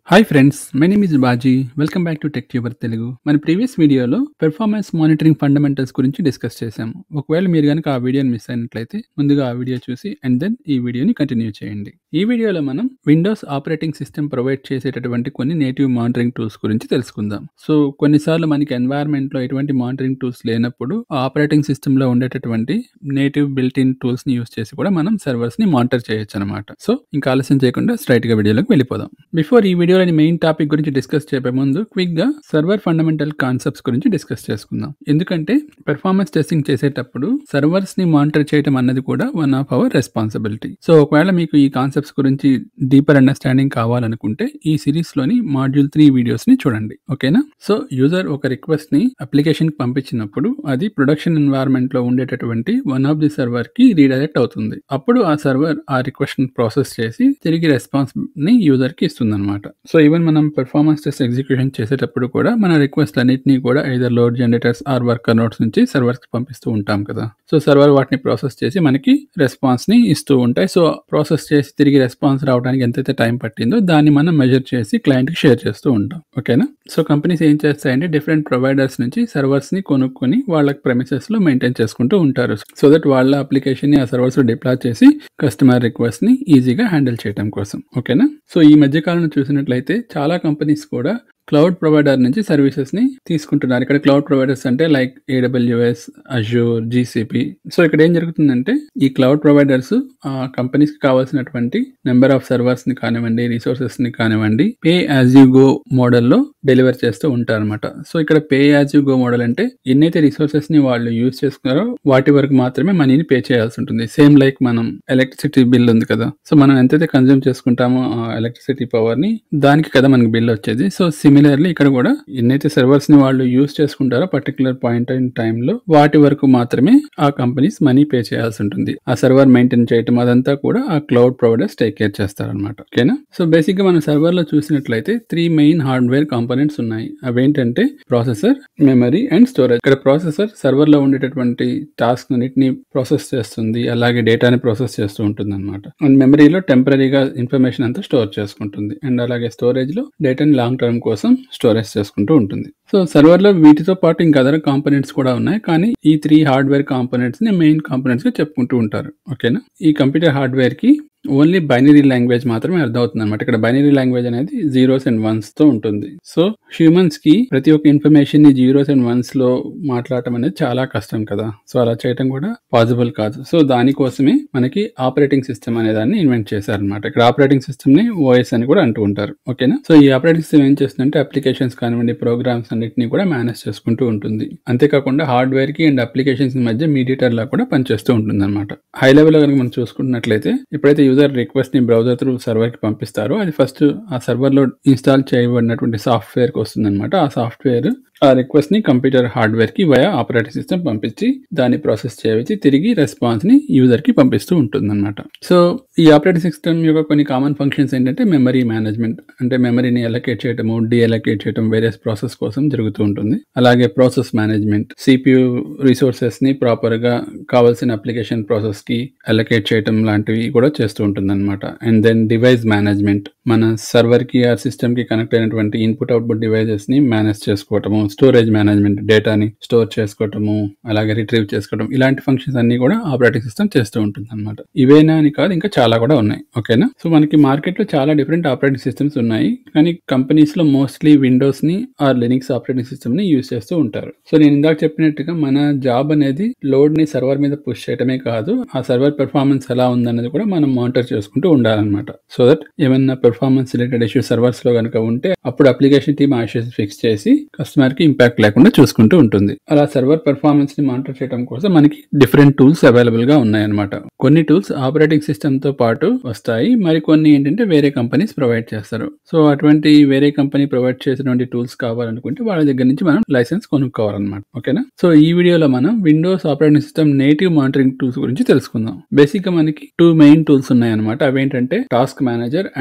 hi friends my name is Baji welcome back to tech tuber Telugu మన previous వీడియోలో performance monitoring fundamentals గురించి discuss చేశాము ఒకవేళ మీరు కనుక ఆ వీడియోని మిస్ అయినట్లయితే ముందుగా ఆ వీడియో చూసి అండ్ దెన్ ఈ వీడియోని కంటిన్యూ చేయండి ఈ వీడియోలో మనం విండోస్ ఆపరేటింగ్ సిస్టమ్ ప్రొవైడ్ చేసేటటువంటి కొన్ని నేటివ్ మానిటరింగ్ టూల్స్ గురించి తెలుసుకుందాం సో కొన్నిసార్లు మనకి environment లో ఎటువంటి మానిటరింగ్ టూల్స్ లేనప్పుడు ఆపరేటింగ్ సిస్టమ్ లో ఉండేటటువంటి నేటివ్ బిల్ట్ ఇన్ టూల్స్ ని యూస్ చేసి కూడా మనం సర్వర్స్ ని మానిటర్ చేయొచ్చు అనమాట సో ఇంకా ఆలస్యం చేయకుండా స్ట్రైట్ గా వీడియోలోకి వెళ్ళిపోదాం బిఫోర్ ఈ వీడియోలోని మెయిన్ టాపిక్ గురించి డిస్కస్ చేయబోయే ముందు క్విక్ గా సర్వర్ ఫండమెంటల్ కాన్సెప్ట్స్ గురించి డిస్కస్ చేసుకుందాం ఎందుకంటే పెర్ఫార్మెన్స్ టెస్టింగ్ చేసేటప్పుడు సర్వర్స్ ని మానిటర్ చేయడం అన్నది కూడా one of our responsibility so ఒకవేళ మీకు ఈ కాన్సెప్ట్స్ గురించి డీపర్ అండర్స్టాండింగ్ కావాలనుకుంటే ఈ సిరీస్ లోని మాడ్యూల్ త్రీ వీడియోస్ ని చూడండి ఓకేనా సో యూజర్ ఒక రిక్వెస్ట్ ని అప్లికేషన్ కి పంపించినప్పుడు అది ప్రొడక్షన్ ఎన్వైరన్మెంట్ లో ఉండేటటువంటి వన్ ఆఫ్ ది సర్వర్ కి రీడైరెక్ట్ అవుతుంది అప్పుడు ఆ సర్వర్ ఆ రిక్వెస్ట్ ని ప్రాసెస్ చేసి తిరిగి రెస్పాన్స్ ని యూజర్ కి ఇస్తుంది అనమాట సో ఈవెన్ మనం పెర్ఫార్మెన్స్ టెస్ట్ ఎగ్జిక్యూషన్ చేసేటప్పుడు కూడా మన రిక్వెస్ట్ అన్నిటిని కూడా either load generators or worker notes నుంచి సర్వర్స్ కి పంపిస్తూ ఉంటాం కదా సో సర్వర్ వాటిని ప్రాసెస్ చేసి మనకి రెస్పాన్స్ ని ఇస్తూ ఉంటాయి సో ప్రాసెస్ చేసి తిరిగి రెస్పాన్స్ రావడానికి ఎంతైతే టైం పట్టిందో దాన్ని మనం మెజర్ చేసి క్లయింట్ కి షేర్ చేస్తూ ఉంటాం ఓకేనా సో కంపెనీస్ ఏం చేస్తాయంటే డిఫరెంట్ ప్రొవైడర్స్ నుంచి సర్వర్స్ ని కొనుక్కొని వాళ్ళ ప్రెమిసెస్ లో మెయింటైన్ చేసుకుంటూ ఉంటారు సో దట్ వాళ్ళ అప్లికేషన్ ని ఆ సర్వర్స్ లో డిప్లాయ్ చేసి కస్టమర్ రిక్వెస్ట్ ని ఈజీగా హ్యాండిల్ చేయడం కోసం ఓకేనా సో ఈ మధ్య కాలంలో చూసినట్లయితే చాలా కంపెనీస్ కూడా క్లౌడ్ ప్రొవైడర్ నుంచి సర్వీసెస్ ని తీసుకుంటున్నారు ఇక్కడ క్లౌడ్ ప్రొవైడర్స్ అంటే like AWS Azure GCP so ఇక్కడ ఏం జరుగుతుందంటే ఈ క్లౌడ్ ప్రొవైడర్స్ ఆ కంపెనీస్ కి కావాల్సినటువంటి నెంబర్ ఆఫ్ సర్వర్స్ ని కానివ్వండి రిసోర్సెస్ ని కానివ్వండి పే యాజ్ యూ గో మోడల్లో డెలివర్ చేస్తూ ఉంటారన్నమాట సో ఇక్కడ pay as you go model అంటే ఎన్నైతే రిసోర్సెస్ ని వాళ్ళు యూజ్ చేసుకున్నారో వాటి వరకు మాత్రమే మనీని పే చేయాల్సి ఉంటుంది సేమ్ లైక్ మనం ఎలక్ట్రిసిటీ బిల్ ఉంది కదా సో మనం ఎంతైతే కన్జ్యూమ్ చేసుకుంటామో ఆ ఎలక్ట్రిసిటీ పవర్ ని దానికి కదా మనకి బిల్ వచ్చేది సో సిమిలర్లీ ఇక్కడ కూడా ఎన్నైతే సర్వర్స్ ని వాళ్ళు యూజ్ చేసుకుంటారో పర్టికులర్ పాయింట్ ఇన్ టైమ్ లో వాటి వరకు మాత్రమే ఆ కంపెనీస్ మనీ పే చేయాల్సి ఉంటుంది ఆ సర్వర్ మెయింటైన్ చేయటం అదంతా కూడా ఆ క్లౌడ్ ప్రొవైడర్స్ టేక్ కేర్ చేస్తారనమాట ఓకేనా సో బేసిక్ గా మనం సర్వర్ లో చూసినట్లయితే త్రీ మెయిన్ హార్డ్వేర్ కాంపోనెంట్స్ ఉన్నాయి అవేంటంటే ప్రాసెసర్ మెమరీ అండ్ స్టోరేజ్ ఇక్కడ ప్రాసెసర్ సర్వర్ లో ఉండేటటువంటి టాస్క్ అన్నిటిని ప్రాసెస్ చేస్తుంది అలాగే డేటాని ప్రాసెస్ చేస్తూ ఉంటుంది అనమాట అండ్ మెమరీలో టెంపరీగా ఇన్ఫర్మేషన్ అంతా స్టోర్ చేసుకుంటుంది అండ్ అలాగే స్టోరేజ్ లో డేటాని లాంగ్ టర్మ్ కోసం స్టోరేజ్ చేసుకుంటూ ఉంటుంది సో సర్వర్ లో వీటితో పాటు ఇంకా అదర్ కాంపోనెంట్స్ కూడా ఉన్నాయి కానీ ఈ త్రీ హార్డ్వేర్ కాంపోనెంట్స్ ని మెయిన్ కాంపోనెంట్స్ గా చెప్పుకుంటూ ఉంటారు ఓకేనా ఈ కంప్యూటర్ హార్డ్వేర్ కి ఓన్లీ బైనరీ లాంగ్వేజ్ మాత్రమే అర్థమవుతుంది అనమాట ఇక్కడ బైనరీ లాంగ్వేజ్ అనేది జీరోస్ అండ్ వన్స్ తో ఉంటుంది సో హ్యూమన్స్ కి ప్రతి ఒక్క ఇన్ఫర్మేషన్ ని జీరోస్ అండ్ వన్స్ లో మాట్లాడటం అనేది చాలా కష్టం కదా సో అలా చేయటం కూడా పాసిబుల్ కాదు సో దానికోసమే మనకి ఆపరేటింగ్ సిస్టమ్ అనే దాన్ని ఇన్వెంట్ చేశారనమాట ఇక్కడ ఆపరేటింగ్ సిస్టమ్ ని ఓఎస్ అని కూడా అంటూ ఉంటారు ఓకేనా సో ఈ ఆపరేటింగ్ సిస్టమ్ ఏం చేస్తుందంటే అప్లికేషన్స్ కానివ్వండి ప్రోగ్రామ్స్ అన్నిటిని కూడా మేనేజ్ చేసుకుంటూ ఉంటుంది అంతేకాకుండా హార్డ్వేర్ కి అండ్ అప్లికేషన్స్ మధ్య మీడియేటర్ లా కూడా పనిచేస్తూ ఉంటుంది అనమాట హై లెవెల్ లో కనుక మనం చూసుకున్నట్లయితే ఎప్పుడైతే యూజర్ రిక్వెస్ట్ ని బ్రౌజర్ త్రూ సర్వర్ కి పంపిస్తారో అది ఫస్ట్ ఆ సర్వర్ లో ఇన్స్టాల్ చేయబడినటువంటి సాఫ్ట్వేర్ కి వస్తుంది అనమాట ఆ సాఫ్ట్వేర్ ఆ రిక్వెస్ట్ ని కంప్యూటర్ హార్డ్వేర్ కి వయా ఆపరేటింగ్ సిస్టమ్ పంపించి దాన్ని ప్రాసెస్ చేయవచ్చి తిరిగి రెస్పాన్స్ ని యూజర్ కి పంపిస్తూ ఉంటుంది అనమాట సో ఈ ఆపరేటింగ్ సిస్టమ్ యొక్క కొన్ని కామన్ ఫంక్షన్స్ ఏంటంటే మెమరీ మేనేజ్మెంట్ అంటే మెమరీని ఎలకేట్ చేయటము డిఎలకేట్ చేయటం వేరియస్ ప్రాసెస్ కోసం జరుగుతూ ఉంటుంది అలాగే ప్రాసెస్ మేనేజ్మెంట్ సిపియు రిసోర్సెస్ ని ప్రాపర్ గా కావాల్సిన అప్లికేషన్ ప్రాసెస్ కి ఎలకేట్ చేయటం లాంటివి కూడా చేస్తూ ఉంటుంది అనమాట అండ్ దెన్ డివైస్ మేనేజ్మెంట్ మన సర్వర్ కి ఆ సిస్టమ్ కి కనెక్ట్ అయినటువంటి ఇన్పుట్ అవుట్పుట్ డివైజెస్ ని మేనేజ్ చేసుకోవటము స్టోరేజ్ మేనేజ్మెంట్ డేటాని స్టోర్ చేసుకోవటము అలాగే రిట్రీవ్ చేసుకోవడం ఇలాంటి ఫంక్షన్స్ అన్ని కూడా ఆపరేటింగ్ సిస్టమ్ చేస్తూ ఉంటుంది అనమాట ఇవేనా అని కాదు ఇంకా చాలా కూడా ఉన్నాయి ఓకేనా సో మనకి మార్కెట్ లో చాలా డిఫరెంట్ ఆపరేటింగ్ సిస్టమ్స్ ఉన్నాయి కానీ కంపెనీస్ లో మోస్ట్లీ విండోస్ ని ఆర్ లినిక్స్ ఆపరేటింగ్ సిస్టమ్ ని యూస్ చేస్తూ ఉంటారు సో నేను ఇందాక చెప్పినట్టుగా మన జాబ్ అనేది లోడ్ ని సర్వర్ మీద పుష్ చేయడమే కాదు ఆ సర్వర్ పెర్ఫార్మెన్స్ ఎలా ఉందన్నది కూడా మనం మానిటర్ చేసుకుంటూ ఉండాలన్నమాట సో దట్ ఏమైనా పెర్ఫార్మెన్స్ రిలేటెడ్ ఇష్యూస్ సర్వర్స్ లో కనుక ఉంటే అప్పుడు అప్లికేషన్ టీమ్ ఆ ఇష్యూస్ ఫిక్స్ చేసి కస్టమర్ కి ఇంపాక్ట్ లేకుండా చూసుకుంటూ ఉంటుంది అలా సర్వర్ పెర్ఫార్మెన్స్ ని మానిటర్ చేయడం కోసం మనకి డిఫరెంట్ టూల్స్ అవైలబుల్ గా ఉన్నాయన్నమాట కొన్ని టూల్స్ ఆపరేటింగ్ సిస్టమ్ తో పాటు వస్తాయి మరి కొన్ని ఏంటంటే వేరే కంపెనీస్ ప్రొవైడ్ చేస్తారు సో అటువంటి వేరే కంపెనీ ప్రొవైడ్ చేసినటువంటి టూల్స్ కావాలనుకుంటే వాళ్ళ దగ్గర నుంచి మనం లైసెన్స్ కొనుక్కోవాలన్నమాట ఓకేనా సో ఈ వీడియోలో మనం Windows operating system native monitoring tools గురించి తెలుసుకుందాం బేసిక్ గా మనకి టూ మెయిన్ టూల్స్ ఉన్నాయి అనమాట అవేంటంటే task manager and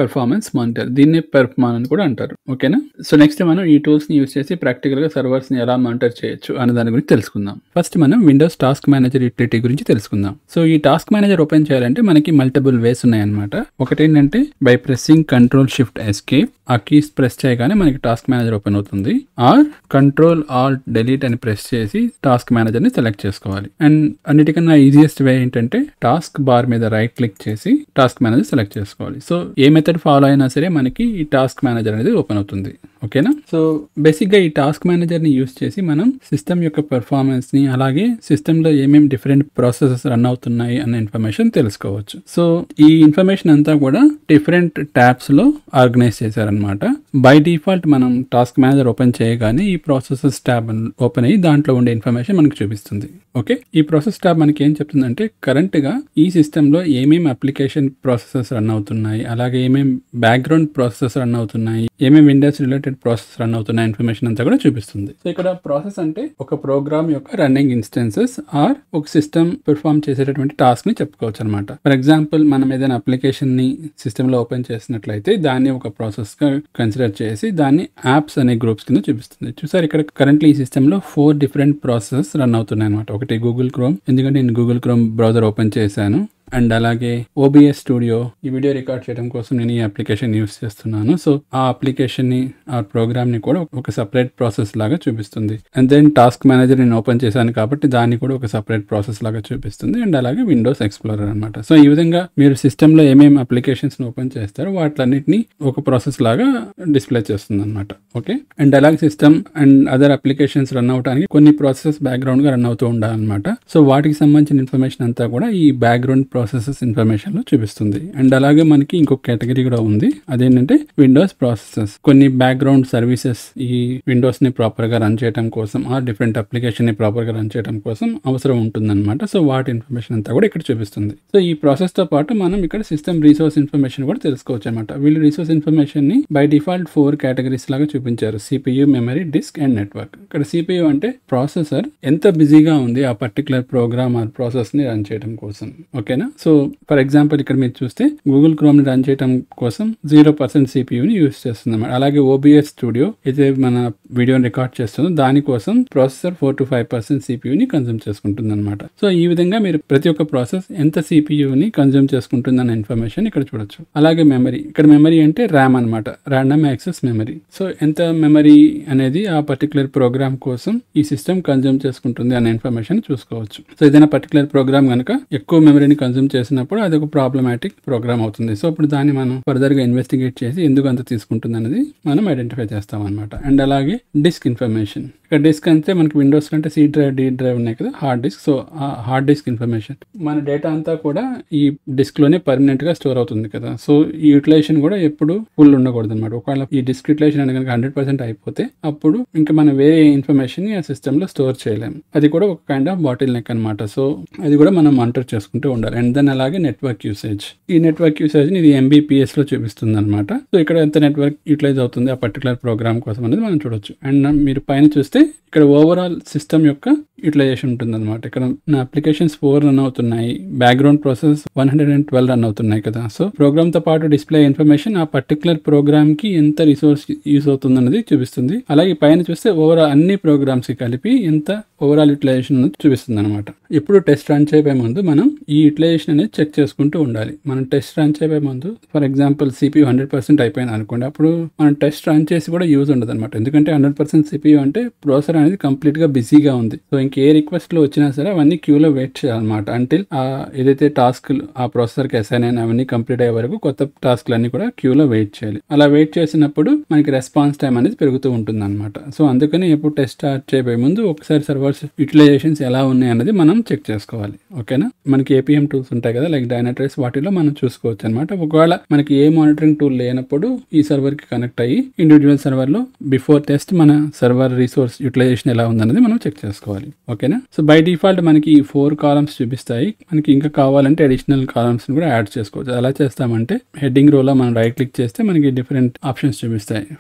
performance monitor దీన్నే పెర్ఫ్మాన్ అని కూడా అంటారు ఓకేనా సో నెక్స్ట్ మనం ఈ టూల్స్ ని యూస్ చేసి ప్రాక్టికల్ గా సర్వర్స్ ని ఎలా మానిటర్ చేయొచ్చు అనే దాని గురించి తెలుసుకుందాం ఫస్ట్ మనం విండోస్ టాస్క్ మేనేజర్ యూటిలిటీ గురించి తెలుసుకుందాం సో ఈ టాస్క్ మేనేజర్ ఓపెన్ చేయాలంటే మనకి మల్టిపుల్ వేస్ ఉన్నాయన్నమాట ఒకటి ఏంటంటే by pressing control shift escape ఆ కీస్ ప్రెస్ చేయగానే మనకి టాస్క్ మేనేజర్ ఓపెన్ అవుతుంది ఆర్ కంట్రోల్ ఆల్ డెలీట్ అని ప్రెస్ చేసి టాస్క్ మేనేజర్ ని సెలెక్ట్ చేసుకోవాలి అండ్ అన్నిటికన్నా ఈజియెస్ట్ వే ఏంటంటే టాస్క్ బార్ మీద రైట్ క్లిక్ చేసి టాస్క్ మేనేజర్ సెలెక్ట్ చేసుకోవాలి సో ఏ మెథడ్ ఫాలో అయినా సరే మనకి ఈ టాస్క్ మేనేజర్ అనేది ఓపెన్ అవుతుంది ఓకేనా సో బేసిక్ గా ఈ టాస్క్ మేనేజర్ ని యూస్ చేసి మనం సిస్టమ్ యొక్క పెర్ఫార్మెన్స్ ని అలాగే సిస్టమ్ లో ఏమేమి డిఫరెంట్ ప్రాసెసెస్ రన్ అవుతున్నాయి అన్న ఇన్ఫర్మేషన్ తెలుసుకోవచ్చు సో ఈ ఇన్ఫర్మేషన్ అంతా కూడా డిఫరెంట్ ట్యాబ్స్ లో ఆర్గనైజ్ చేశారనమాట బై డిఫాల్ట్ మనం టాస్క్ మేనేజర్ ఓపెన్ చేయగానే ఈ ప్రాసెసెస్ ట్యాబ్ ఓపెన్ అయ్యి దాంట్లో ఉండే ఇన్ఫర్మేషన్ మనకు చూపిస్తుంది ఓకే ఈ ప్రాసెస్ ట్యాబ్ మనకి ఏం చెప్తుందంటే కరెంట్ గా ఈ సిస్టమ్ లో ఏమేమి అప్లికేషన్ ప్రాసెసెస్ రన్ అవుతున్నాయి అలాగే ఏమేమి బ్యాక్గ్రౌండ్ ప్రాసెసెస్ రన్ అవుతున్నాయి ఏమేమి విండోస్ రిలేటెడ్ ప్రాసెస్ రన్ అవుతున్నాయి ఇన్ఫర్మేషన్ అంతా కూడా చూపిస్తుంది సో ఇక్కడ ప్రాసెస్ అంటే ఒక ప్రోగ్రామ్ యొక్క రన్నింగ్ ఇన్స్టెన్సెస్ ఆర్ ఒక సిస్టమ్ పెర్ఫామ్ చేసేటటువంటి టాస్క్ ని చెప్పుకోవచ్చు అనమాట ఫర్ ఎగ్జాంపుల్ మనం ఏదైనా అప్లికేషన్ ని సిస్టమ్ లో ఓపెన్ చేసినట్లయితే దాన్ని ఒక ప్రాసెస్ గా కన్సిడర్ చేసి దాన్ని యాప్స్ అనే గ్రూప్స్ కింద చూపిస్తుంది చూసారు ఇక్కడ కరెంట్లీ ఈ సిస్టమ్ లో ఫోర్ డిఫరెంట్ ప్రాసెస్ రన్ అవుతున్నాయి అనమాట ఒకటి గూగుల్ క్రోమ్ ఎందుకంటే నేను గూగుల్ క్రోమ్ బ్రౌజర్ ఓపెన్ చేశాను అండ్ అలాగే ఓబిఎస్ స్టూడియో ఈ వీడియో రికార్డ్ చేయడం కోసం నేను ఈ అప్లికేషన్ యూస్ చేస్తున్నాను సో ఆ అప్లికేషన్ ని ఆ ప్రోగ్రామ్ ని కూడా ఒక సపరేట్ ప్రాసెస్ లాగా చూపిస్తుంది అండ్ దెన్ టాస్క్ మేనేజర్ నేను ఓపెన్ చేశాను కాబట్టి దాన్ని కూడా ఒక సపరేట్ ప్రాసెస్ లాగా చూపిస్తుంది అండ్ అలాగే విండోస్ ఎక్స్ప్లోరర్ అనమాట సో ఈ విధంగా మీరు సిస్టమ్ లో ఏమేమి అప్లికేషన్స్ ఓపెన్ చేస్తారో వాటిలన్నిటిని ఒక ప్రాసెస్ లాగా డిస్ప్లే చేస్తుంది అనమాట ఓకే అండ్ అలాగే system and other applications run అవడానికి కొన్ని ప్రాసెస్ బ్యాక్గ్రౌండ్ గా రన్ అవుతూ ఉండాలన్నమాట సో వాటికి సంబంధించిన ఇన్ఫర్మేషన్ అంతా కూడా ఈ బ్యాక్గ్రౌండ్ ప్రాసెసెస్ ఇన్ఫర్మేషన్ లో చూపిస్తుంది అండ్ అలాగే మనకి ఇంకొక కేటగిరీ కూడా ఉంది అదేంటంటే విండోస్ ప్రాసెసెస్ కొన్ని బ్యాక్గ్రౌండ్ సర్వీసెస్ ఈ విండోస్ ని ప్రాపర్ గా రన్ చేయడం కోసం ఆ డిఫరెంట్ అప్లికేషన్ ని ప్రాపర్ గా రన్ చేయడం కోసం అవసరం ఉంటుందన్నమాట సో వాటి ఇన్ఫర్మేషన్ అంతా కూడా ఇక్కడ చూపిస్తుంది సో ఈ ప్రాసెస్ తో పాటు మనం ఇక్కడ సిస్టమ్ రీసోర్స్ ఇన్ఫర్మేషన్ కూడా తెలుసుకోవచ్చు అనమాట వీళ్ళు రీసోర్స్ ఇన్ఫర్మేషన్ ని బై డిఫాల్ట్ ఫోర్ కేటగిరీస్ లాగా చూపించారు CPU memory disk and network ఇక్కడ సిపియు అంటే ప్రాసెసర్ ఎంత బిజీగా ఉంది ఆ పర్టికులర్ ప్రోగ్రామ్ ఆర్ ప్రాసెస్ ని రన్ చేయడం కోసం ఓకేనా సో ఫర్ ఎగ్జాంపుల్ ఇక్కడ మీరు చూస్తే గూగుల్ క్రోమ్ ని రన్ చేయడం కోసం జీరో పర్సెంట్ సిపియుని యూస్ చేస్తుంది అన్నమాట అలాగే ఓబిఎస్ స్టూడియో అయితే మన వీడియోని రికార్డ్ చేస్తుందో దానికోసం processor four to five percent సిపియుని కన్జ్యూమ్ చేసుకుంటుంది అనమాట సో ఈ విధంగా మీరు ప్రతి ఒక్క ప్రాసెస్ ఎంత సిపియుని కన్జ్యూమ్ చేసుకుంటుందన్న ఇన్ఫర్మేషన్ ఇక్కడ చూడొచ్చు అలాగే మెమరీ ఇక్కడ మెమరీ అంటే ర్యామ్ అనమాట ర్యాండమ్ యాక్సెస్ మెమరీ సో ఎంత మెమరీ అనేది ఆ పర్టికులర్ ప్రోగ్రామ్ కోసం ఈ సిస్టమ్ కన్జ్యూమ్ చేసుకుంటుంది అనే ఇన్ఫర్మేషన్ చూసుకోవచ్చు సో ఏదైనా పర్టికులర్ ప్రోగ్రామ్ కనుక ఎక్కువ మెమరీని కన్జ్యూమ్ చేసినప్పుడు అది ఒక ప్రాబ్లమాటిక్ ప్రోగ్రామ్ అవుతుంది సో ఇప్పుడు దాన్ని మనం ఫర్దర్ గా ఇన్వెస్టిగేట్ చేసి ఎందుకు అంత తీసుకుంటుంది అనేది మనం ఐడెంటిఫై చేస్తాం అనమాట అండ్ అలాగే డిస్క్ ఇన్ఫర్మేషన్ ఇక్కడ డిస్క్ అంటే మనకి విండోస్ కంటే సి డ్రైవ్ డి డ్రైవ్ ఉన్నాయి కదా హార్డ్ డిస్క్ సో ఆ హార్డ్ డిస్క్ ఇన్ఫర్మేషన్ మన డేటా అంతా కూడా ఈ డిస్క్ లోనే పర్మనెంట్ గా స్టోర్ అవుతుంది కదా సో ఈ యూటిలైజేషన్ కూడా ఎప్పుడు ఫుల్ ఉండకూడదు అనమాట ఒకవేళ ఈ డిస్క్ యూటిలైజేషన్ అనేది కనుక హండ్రెడ్ పర్సెంట్ అయిపోతే అప్పుడు ఇంకా మనం వేరే ఇన్ఫర్మేషన్ ని ఆ సిస్టమ్ లో స్టోర్ చేయలేము అది కూడా ఒక కైండ్ ఆఫ్ బాటిల్ నెక్ అనమాట సో అది కూడా మనం మానిటర్ చేసుకుంటూ ఉండాలి అండ్ దెన్ అలాగే నెట్వర్క్ యూసేజ్ ఈ నెట్వర్క్ యూసేజ్ ఇది ఎంబీపీఎస్ లో చూపిస్తుంది అనమాట సో ఇక్కడ ఎంత నెట్వర్క్ యూటిలైజ్ అవుతుంది ఆ పర్టికులర్ ప్రోగ్రామ్ కోసం అనేది మనం చూడొచ్చు అండ్ మీరు పైన చూస్తే ఇక్కడ ఓవరాల్ సిస్టమ్ యొక్క యూటిలైజేషన్ ఉంటుంది అనమాట ఇక్కడ నా అప్లికేషన్స్ ఫోర్ రన్ అవుతున్నాయి background process one hundred and twelve run అవుతున్నాయి కదా సో ప్రోగ్రామ్ తో పాటు డిస్ప్లే ఇన్ఫర్మేషన్ ఆ పర్టికులర్ ప్రోగ్రామ్ కి ఎంత రిసోర్స్ యూస్ అవుతుంది అన్నది చూపిస్తుంది అలాగే పైన చూస్తే ఓవరాల్ అన్ని ప్రోగ్రామ్స్ కి కలిపి ఎంత ఓవరాల్ యూటిలైజేషన్ చూపిస్తుంది అనమాట ఎప్పుడు టెస్ట్ రన్ చేయబోయే ముందు మనం ఈ యూటిలైజేషన్ అనేది చెక్ చేసుకుంటూ ఉండాలి మనం టెస్ట్ రన్ చేయబోయే ముందు for example CPU hundred percent అయిపోయింది అనుకోండి అప్పుడు మనం టెస్ట్ రన్ చేసి కూడా యూజ్ ఉండదు అనమాట ఎందుకంటే హండ్రెడ్ పర్సెంట్ సిపియూ అంటే ప్రాసెసర్ అనేది కంప్లీట్ గా బిజీగా ఉంది సో ఇంకే రిక్వెస్ట్ లో వచ్చినా సరే అవన్నీ క్యూలో వెయిట్ చేయాలన్నమాట అంటిల్ ఏదైతే టాస్క్ ఆ ప్రాసెసర్ కి అసైన్ అయిన అవన్నీ కంప్లీట్ అయ్యే వరకు కొత్త టాస్క్లు అన్ని కూడా క్యూలో వెయిట్ చేయాలి అలా వెయిట్ చేసినప్పుడు మనకి రెస్పాన్స్ టైం అనేది పెరుగుతూ ఉంటుంది అనమాట సో అందుకని ఎప్పుడు టెస్ట్ స్టార్ట్ చేయబోయే ముందు ఒకసారి సర్వర్స్ యూటిలైజేషన్స్ ఎలా ఉన్నాయి అనేది మనం చెక్ చేసుకోవాలి ఓకేనా మనకి ఏపీఎం టూల్స్ ఉంటాయి కదా లైక్ డైనాట్రైస్ వాటిలో మనం చూసుకోవచ్చు అనమాట ఒకవేళ మనకి ఏ మానిటరింగ్ టూల్ లేనప్పుడు ఈ సర్వర్ కి కనెక్ట్ అయ్యి ఇండివిజువల్ సర్వర్ లో బిఫోర్ టెస్ట్ మన సర్వర్ రిసోర్స్ యూటిలైజేషన్ ఎలా ఉందన్నది మనం చెక్ చేసుకోవాలి ఓకేనా సో బై డిఫాల్ట్ మనకి ఈ ఫోర్ కాలమ్స్ చూపిస్తాయి మనకి ఇంకా కావాలంటే అడిషనల్ కాలమ్స్ కూడా యాడ్ చేసుకోవచ్చు ఎలా చేస్తామంటే హెడ్డింగ్ రోలో మనం రైట్ క్లిక్ చేస్తే మనకి డిఫరెంట్ ఆప్షన్స్ చూపిస్తాయి for example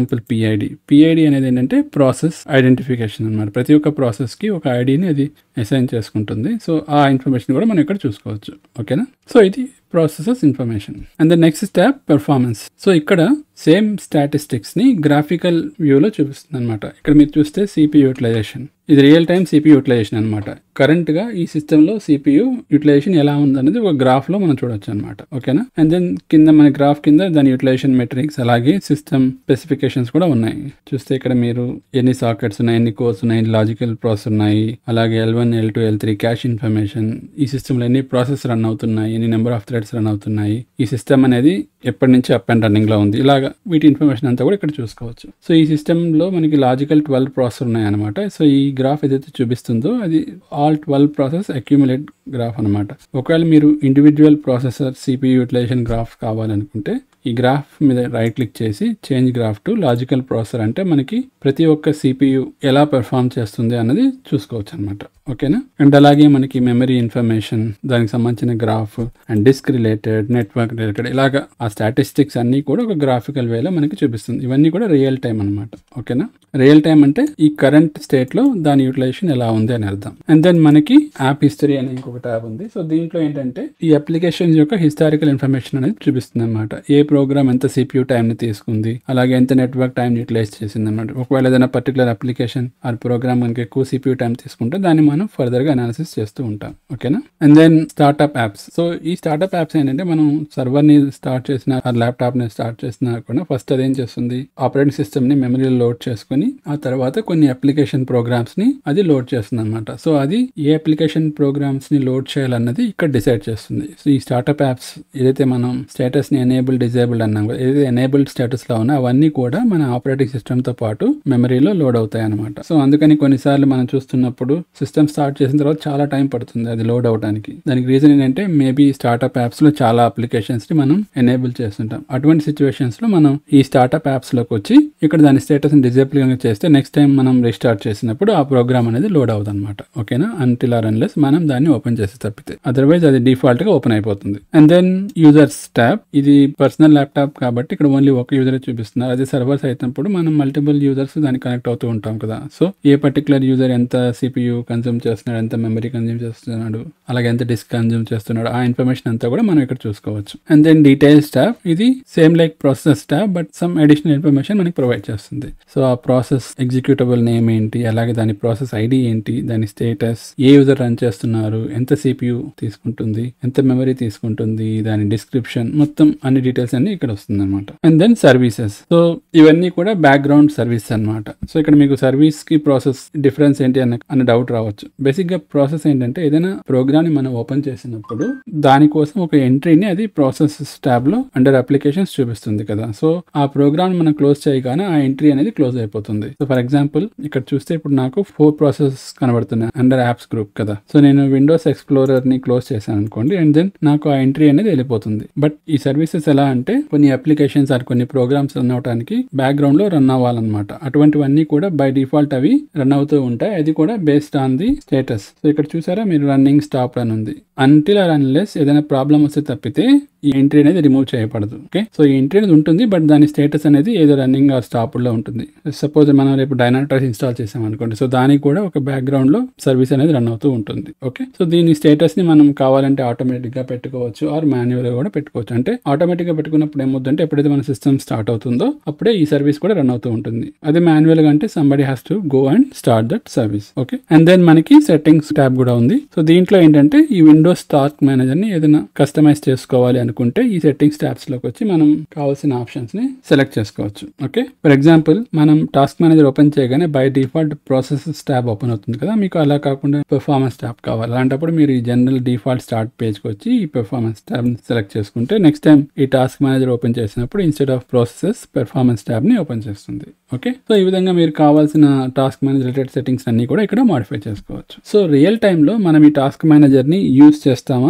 example PID PID అనేది ఏంటంటే ప్రాసెస్ ఐడెంటిఫికేషన్ అనమాట ప్రతి ఒక్క ప్రాసెస్కి ఒక ఐడిని అది అసైన్ చేసుకుంటుంది సో ఆ ఇన్ఫర్మేషన్ కూడా మనం ఇక్కడ చూసుకోవచ్చు ఓకేనా సో ఇది processes information and the next stop performance so ఇక్కడ సేమ్ స్టాటిస్టిక్స్ ని గ్రాఫికల్ వ్యూలో చూపిస్తుంది అనమాట ఇక్కడ మీరు చూస్తే సిపి యూటిలైజేషన్ ఇది రియల్ టైం సిపి యూటిలైజేషన్ అనమాట కరెంట్ గా ఈ సిస్టమ్ లో సిపియు యూటిలైజేషన్ ఎలా ఉందనేది ఒక గ్రాఫ్ లో మనం చూడొచ్చు అనమాట ఓకేనా అండ్ దెన్ కింద మన గ్రాఫ్ కింద దాని యూటిలైజేషన్ మెట్రిక్స్ అలాగే సిస్టమ్ స్పెసిఫికేషన్స్ కూడా ఉన్నాయి చూస్తే ఇక్కడ మీరు ఎన్ని సాకెట్స్ ఉన్నాయి ఎన్ని కోర్స్ ఉన్నాయి ఎన్ని లాజికల్ ప్రాసెస్ ఉన్నాయి అలాగే L one L two L three cache information ఈ సిస్టమ్ లో ఎన్ని ప్రాసెస్ రన్ అవుతున్నాయి ఎన్ని నెంబర్ ఆఫ్ థ్రెడ్స్ రన్ అవుతున్నాయి ఈ సిస్టమ్ అనేది ఎప్పటి నుంచి అప్ అండ్ రన్నింగ్ లో ఉంది ఇలాగా వీటి ఇన్ఫర్మేషన్ అంతా కూడా ఇక్కడ చూసుకోవచ్చు సో ఈ సిస్టమ్ లో మనకి లాజికల్ ట్వెల్వ్ ప్రాసెస్ ఉన్నాయి అనమాట సో ఈ గ్రాఫ్ ఏదైతే చూపిస్తుందో అది all twelve process accumulate graph అనమాట ఒకవేళ మీరు individual processor CPU utilization graph కావాలనుకుంటే ఈ గ్రాఫ్ మీద రైట్ క్లిక్ చేసి change graph to logical processor అంటే మనకి ప్రతి ఒక్క సిపియు ఎలా పెర్ఫామ్ చేస్తుంది అన్నది చూసుకోవచ్చు అనమాట ఓకేనా అండ్ అలాగే మనకి మెమరీ ఇన్ఫర్మేషన్ దానికి సంబంధించిన graph and disk related network related ఇలాగా ఆ స్టాటిస్టిక్స్ అన్ని కూడా ఒక గ్రాఫికల్ వేలో మనకి చూపిస్తుంది ఇవన్నీ కూడా రియల్ టైం అనమాట ఓకేనా రియల్ టైం అంటే ఈ కరెంట్ స్టేట్ లో దాని యూటిలైజేషన్ ఎలా ఉంది అని అర్థం అండ్ దెన్ మనకి యాప్ హిస్టరీ అనే ఇంకొక ట్యాబ్ ఉంది సో దీంట్లో ఏంటంటే ఈ అప్లికేషన్ యొక్క హిస్టారికల్ ఇన్ఫర్మేషన్ అనేది చూపిస్తుంది అనమాట ఏ ప్రోగ్రామ్ ఎంత సిపియూ టైం ని తీసుకుంది అలాగే ఎంత నెట్వర్క్ టైం యూటిలైజ్ చేసింది అనమాట ఒకవేళ ఏదైనా పర్టికులర్ అప్లికేషన్ ఆ ప్రోగ్రామ్ మనకి ఎక్కువ సిపియూ టైం తీసుకుంటే దాన్ని మనం ఫర్దర్ గా అనాలిసిస్ చేస్తూ ఉంటాం ఓకేనా and then startup apps so ఈ స్టార్ట్అప్ యాప్స్ ఏంటంటే మనం సర్వర్ ని స్టార్ట్ చేసిన ల్యాప్టాప్ ని స్టార్ట్ చేసినా కూడా ఫస్ట్ అదేం చేస్తుంది ఆపరేటింగ్ సిస్టమ్ ని మెమరీలో లోడ్ చేసుకుని ఆ తర్వాత కొన్ని అప్లికేషన్ ప్రోగ్రామ్స్ ని అది లోడ్ చేస్తుంది అనమాట సో అది ఏ అప్లికేషన్ ప్రోగ్రామ్స్ ని లోడ్ చేయాలన్నది ఇక్కడ డిసైడ్ చేస్తుంది సో ఈ స్టార్ట్అప్ యాప్స్ ఏదైతే మనం స్టేటస్ ని ఎనేబుల్ డిజేబుల్డ్ అన్నాం కదా ఏదైతే ఎనేబుల్డ్ స్టేటస్ లో ఉన్నా అవన్నీ కూడా మన ఆపరేటింగ్ సిస్టమ్ తో పాటు మెమరీలో లోడ్ అవుతాయి అనమాట సో అందుకని కొన్నిసార్లు మనం చూస్తున్నప్పుడు సిస్టమ్ స్టార్ట్ చేసిన తర్వాత చాలా టైం పడుతుంది అది లోడ్ అవడానికి దానికి రీజన్ ఏంటంటే మేబీ స్టార్ట్అప్ యాప్స్ లో చాలా అప్లికేషన్స్ ని మనం ఎనేబుల్ చేస్తుంటాం అటువంటి సిచ్యువేషన్స్ లో మనం ఈ స్టార్ట్అప్ యాప్స్ లోకి వచ్చి ఇక్కడ దాని స్టేటస్ డిజేబుల్ చేస్తే నెక్స్ట్ టైం మనం రీస్టార్ట్ చేసినప్పుడు ఆ ప్రోగ్రామ్ అనేది లోడ్ అవుతుంది అనమాట ఓకేనా అంటిల్ ఆర్ అన్లెస్ మనం దాన్ని ఓపెన్ చేసి తప్పితే అదర్వైజ్ అది డిఫాల్ట్ గా ఓపెన్ అయిపోతుంది అండ్ దెన్ యూజర్స్ ట్యాబ్ ఇది పర్సనల్ ల్యాప్టాప్ కాబట్టి ఇక్కడ ఓన్లీ ఒక యూజర్ చూపిస్తున్నారు అదే సర్వర్స్ అయినప్పుడు మనం మల్టిపుల్ యూజర్స్ దానికి కనెక్ట్ అవుతూ ఉంటాం కదా సో ఏ పర్టికులర్ యూజర్ ఎంత సిపియు కన్జ్యూమ్ చేస్తున్నాడు ఎంత మెమరీ కన్జ్యూమ్ చేస్తున్నాడు అలాగే ఎంత డిస్క్ కన్జ్యూమ్ చేస్తున్నాడు ఆ ఇన్ఫర్మేషన్ అంతా కూడా మనం ఇక్కడ చూసుకోవచ్చు అండ్ దెన్ డీటెయిల్స్ ట్యాబ్ ఇది same like process tab but some additional information మనకి ప్రొవైడ్ చేస్తుంది సో ఆ ప్రాసెస్ ఎగ్జిక్యూటబుల్ నేమ్ ఏంటి అలాగే దాని ప్రాసెస్ ఐడి ఏంటి దాని స్టేటస్ ఏ యూజర్ రన్ చేస్తున్నారు ఎంత సిపియు తీసుకుంటుంది ఎంత మెమరీ తీసుకుంటుంది దాని డిస్క్రిప్షన్ మొత్తం అన్ని డీటెయిల్స్ అన్ని ఇక్కడ వస్తుంది అనమాట అండ్ దెన్ సర్వీసెస్ సో ఇవన్నీ కూడా బ్యాక్గ్రౌండ్ సర్వీస్ అన్నమాట సో ఇక్కడ మీకు సర్వీస్ కి ప్రాసెస్ డిఫరెన్స్ ఏంటి అన్న అన్న డౌట్ రావచ్చు బేసిక్ గా ప్రాసెస్ ఏంటంటే ఏదైనా ప్రోగ్రామ్ ని మనం ఓపెన్ చేసినప్పుడు దానికోసం ఒక ఎంట్రీని అది ప్రాసెస్ ట్యాబ్ లో అండర్ అప్లికేషన్స్ చూపిస్తుంది కదా సో ఆ ప్రోగ్రామ్ మనం క్లోజ్ చేయగానే ఆ ఎంట్రీ అనేది క్లోజ్ అయిపోతుంది సో ఫర్ ఎగ్జాంపుల్ ఇక్కడ చూస్తే ఇప్పుడు నాకు ఫోర్ ప్రాసెస్ కనబడుతున్నాయి అండర్ యాప్స్ గ్రూప్ కదా సో నేను విండోస్ ఎక్స్ప్లోరర్ ని క్లోజ్ చేశాను అనుకోండి అండ్ దెన్ నాకు ఆ ఎంట్రీ అనేది వెళ్ళిపోతుంది బట్ ఈ సర్వీసెస్ ఎలా అంటే కొన్ని అప్లికేషన్స్ ఆర్ కొన్ని ప్రోగ్రామ్స్ రన్ అవడానికి బ్యాక్గ్రౌండ్ లో రన్ అవ్వాలన్నమాట అటువంటివన్నీ కూడా బై డిఫాల్ట్ అవి రన్ అవుతూ ఉంటాయి అది కూడా based on the status so ఇక్కడ చూసారా మీరు రన్నింగ్ స్టాప్ అని ఉంది అంటిల్ ఆర్ అన్లెస్ ఏదైనా ప్రాబ్లం వస్తే తప్పితే ఈ ఎంట్రీ అనేది రిమూవ్ చేయబడదు ఓకే సో ఈ ఎంట్రీ అనేది ఉంటుంది బట్ దాని స్టేటస్ అనేది ఏదో రన్నింగ్ ఆర్ స్టాప్ లో ఉంటుంది సపోజ్ మనం రేపు డైనాట్రైస్ ఇన్స్టాల్ చేసాం అనుకోండి సో దానికి కూడా ఒక బ్యాక్గ్రౌండ్ లో సర్వీస్ అనేది రన్ అవుతూ ఉంటుంది ఓకే సో దీని స్టేటస్ ని మనం కావాలంటే ఆటోమేటిక్ గా పెట్టుకోవచ్చు ఆర్ మాన్యువల్ గా కూడా పెట్టుకోవచ్చు అంటే ఆటోమేటిక్ గా పెట్టుకున్నప్పుడు ఏమవుతుందంటే ఎప్పుడైతే మన సిస్టమ్ స్టార్ట్ అవుతుందో అప్పుడే ఈ సర్వీస్ కూడా రన్ అవుతూ ఉంటుంది అదే మాన్యువల్ గా అంటే somebody has to go and start that service okay and then మనకి సెట్టింగ్స్ ట్యాబ్ కూడా ఉంది సో దీంట్లో ఏంటంటే ఈ విండోస్ టాస్క్ మేనేజర్ ని ఏదైనా కస్టమైజ్ చేసుకోవాలి అనుకుంటే ఈ సెట్టింగ్స్ ట్యాబ్స్ లోకి వచ్చి మనం కావాల్సిన ఆప్షన్స్ ని సెలెక్ట్ చేసుకోవచ్చు ఓకే ఫర్ ఎగ్జాంపుల్ మనం టాస్క్ మేనేజర్ ఓపెన్ చేయగానే by default processes tab open అవుతుంది కదా మీకు అలా కాకుండా పెర్ఫార్మెన్స్ ట్యాబ్ కావాలి అలాంటప్పుడు మీరు ఈ జనరల్ డిఫాల్ట్ స్టార్ట్ పేజ్కి వచ్చి ఈ పెర్ఫార్మెన్స్ ట్యాబ్ సెలెక్ట్ చేసుకుంటే నెక్స్ట్ టైం ఈ టాస్క్ మేనేజర్ ఓపెన్ చేసినప్పుడు instead of processes performance tab ని ఓపెన్ చేస్తుంది ఓకే సో ఈ విధంగా మీరు కావాల్సిన టాస్క్ మేనేజర్ రిలేటెడ్ సెట్టింగ్స్ అన్ని కూడా ఇక్కడ మాడిఫై చేసుకోవచ్చు సో రియల్ టైంలో మనం ఈ టాస్క్ మేనేజర్ ని యూజ్ చేస్తామా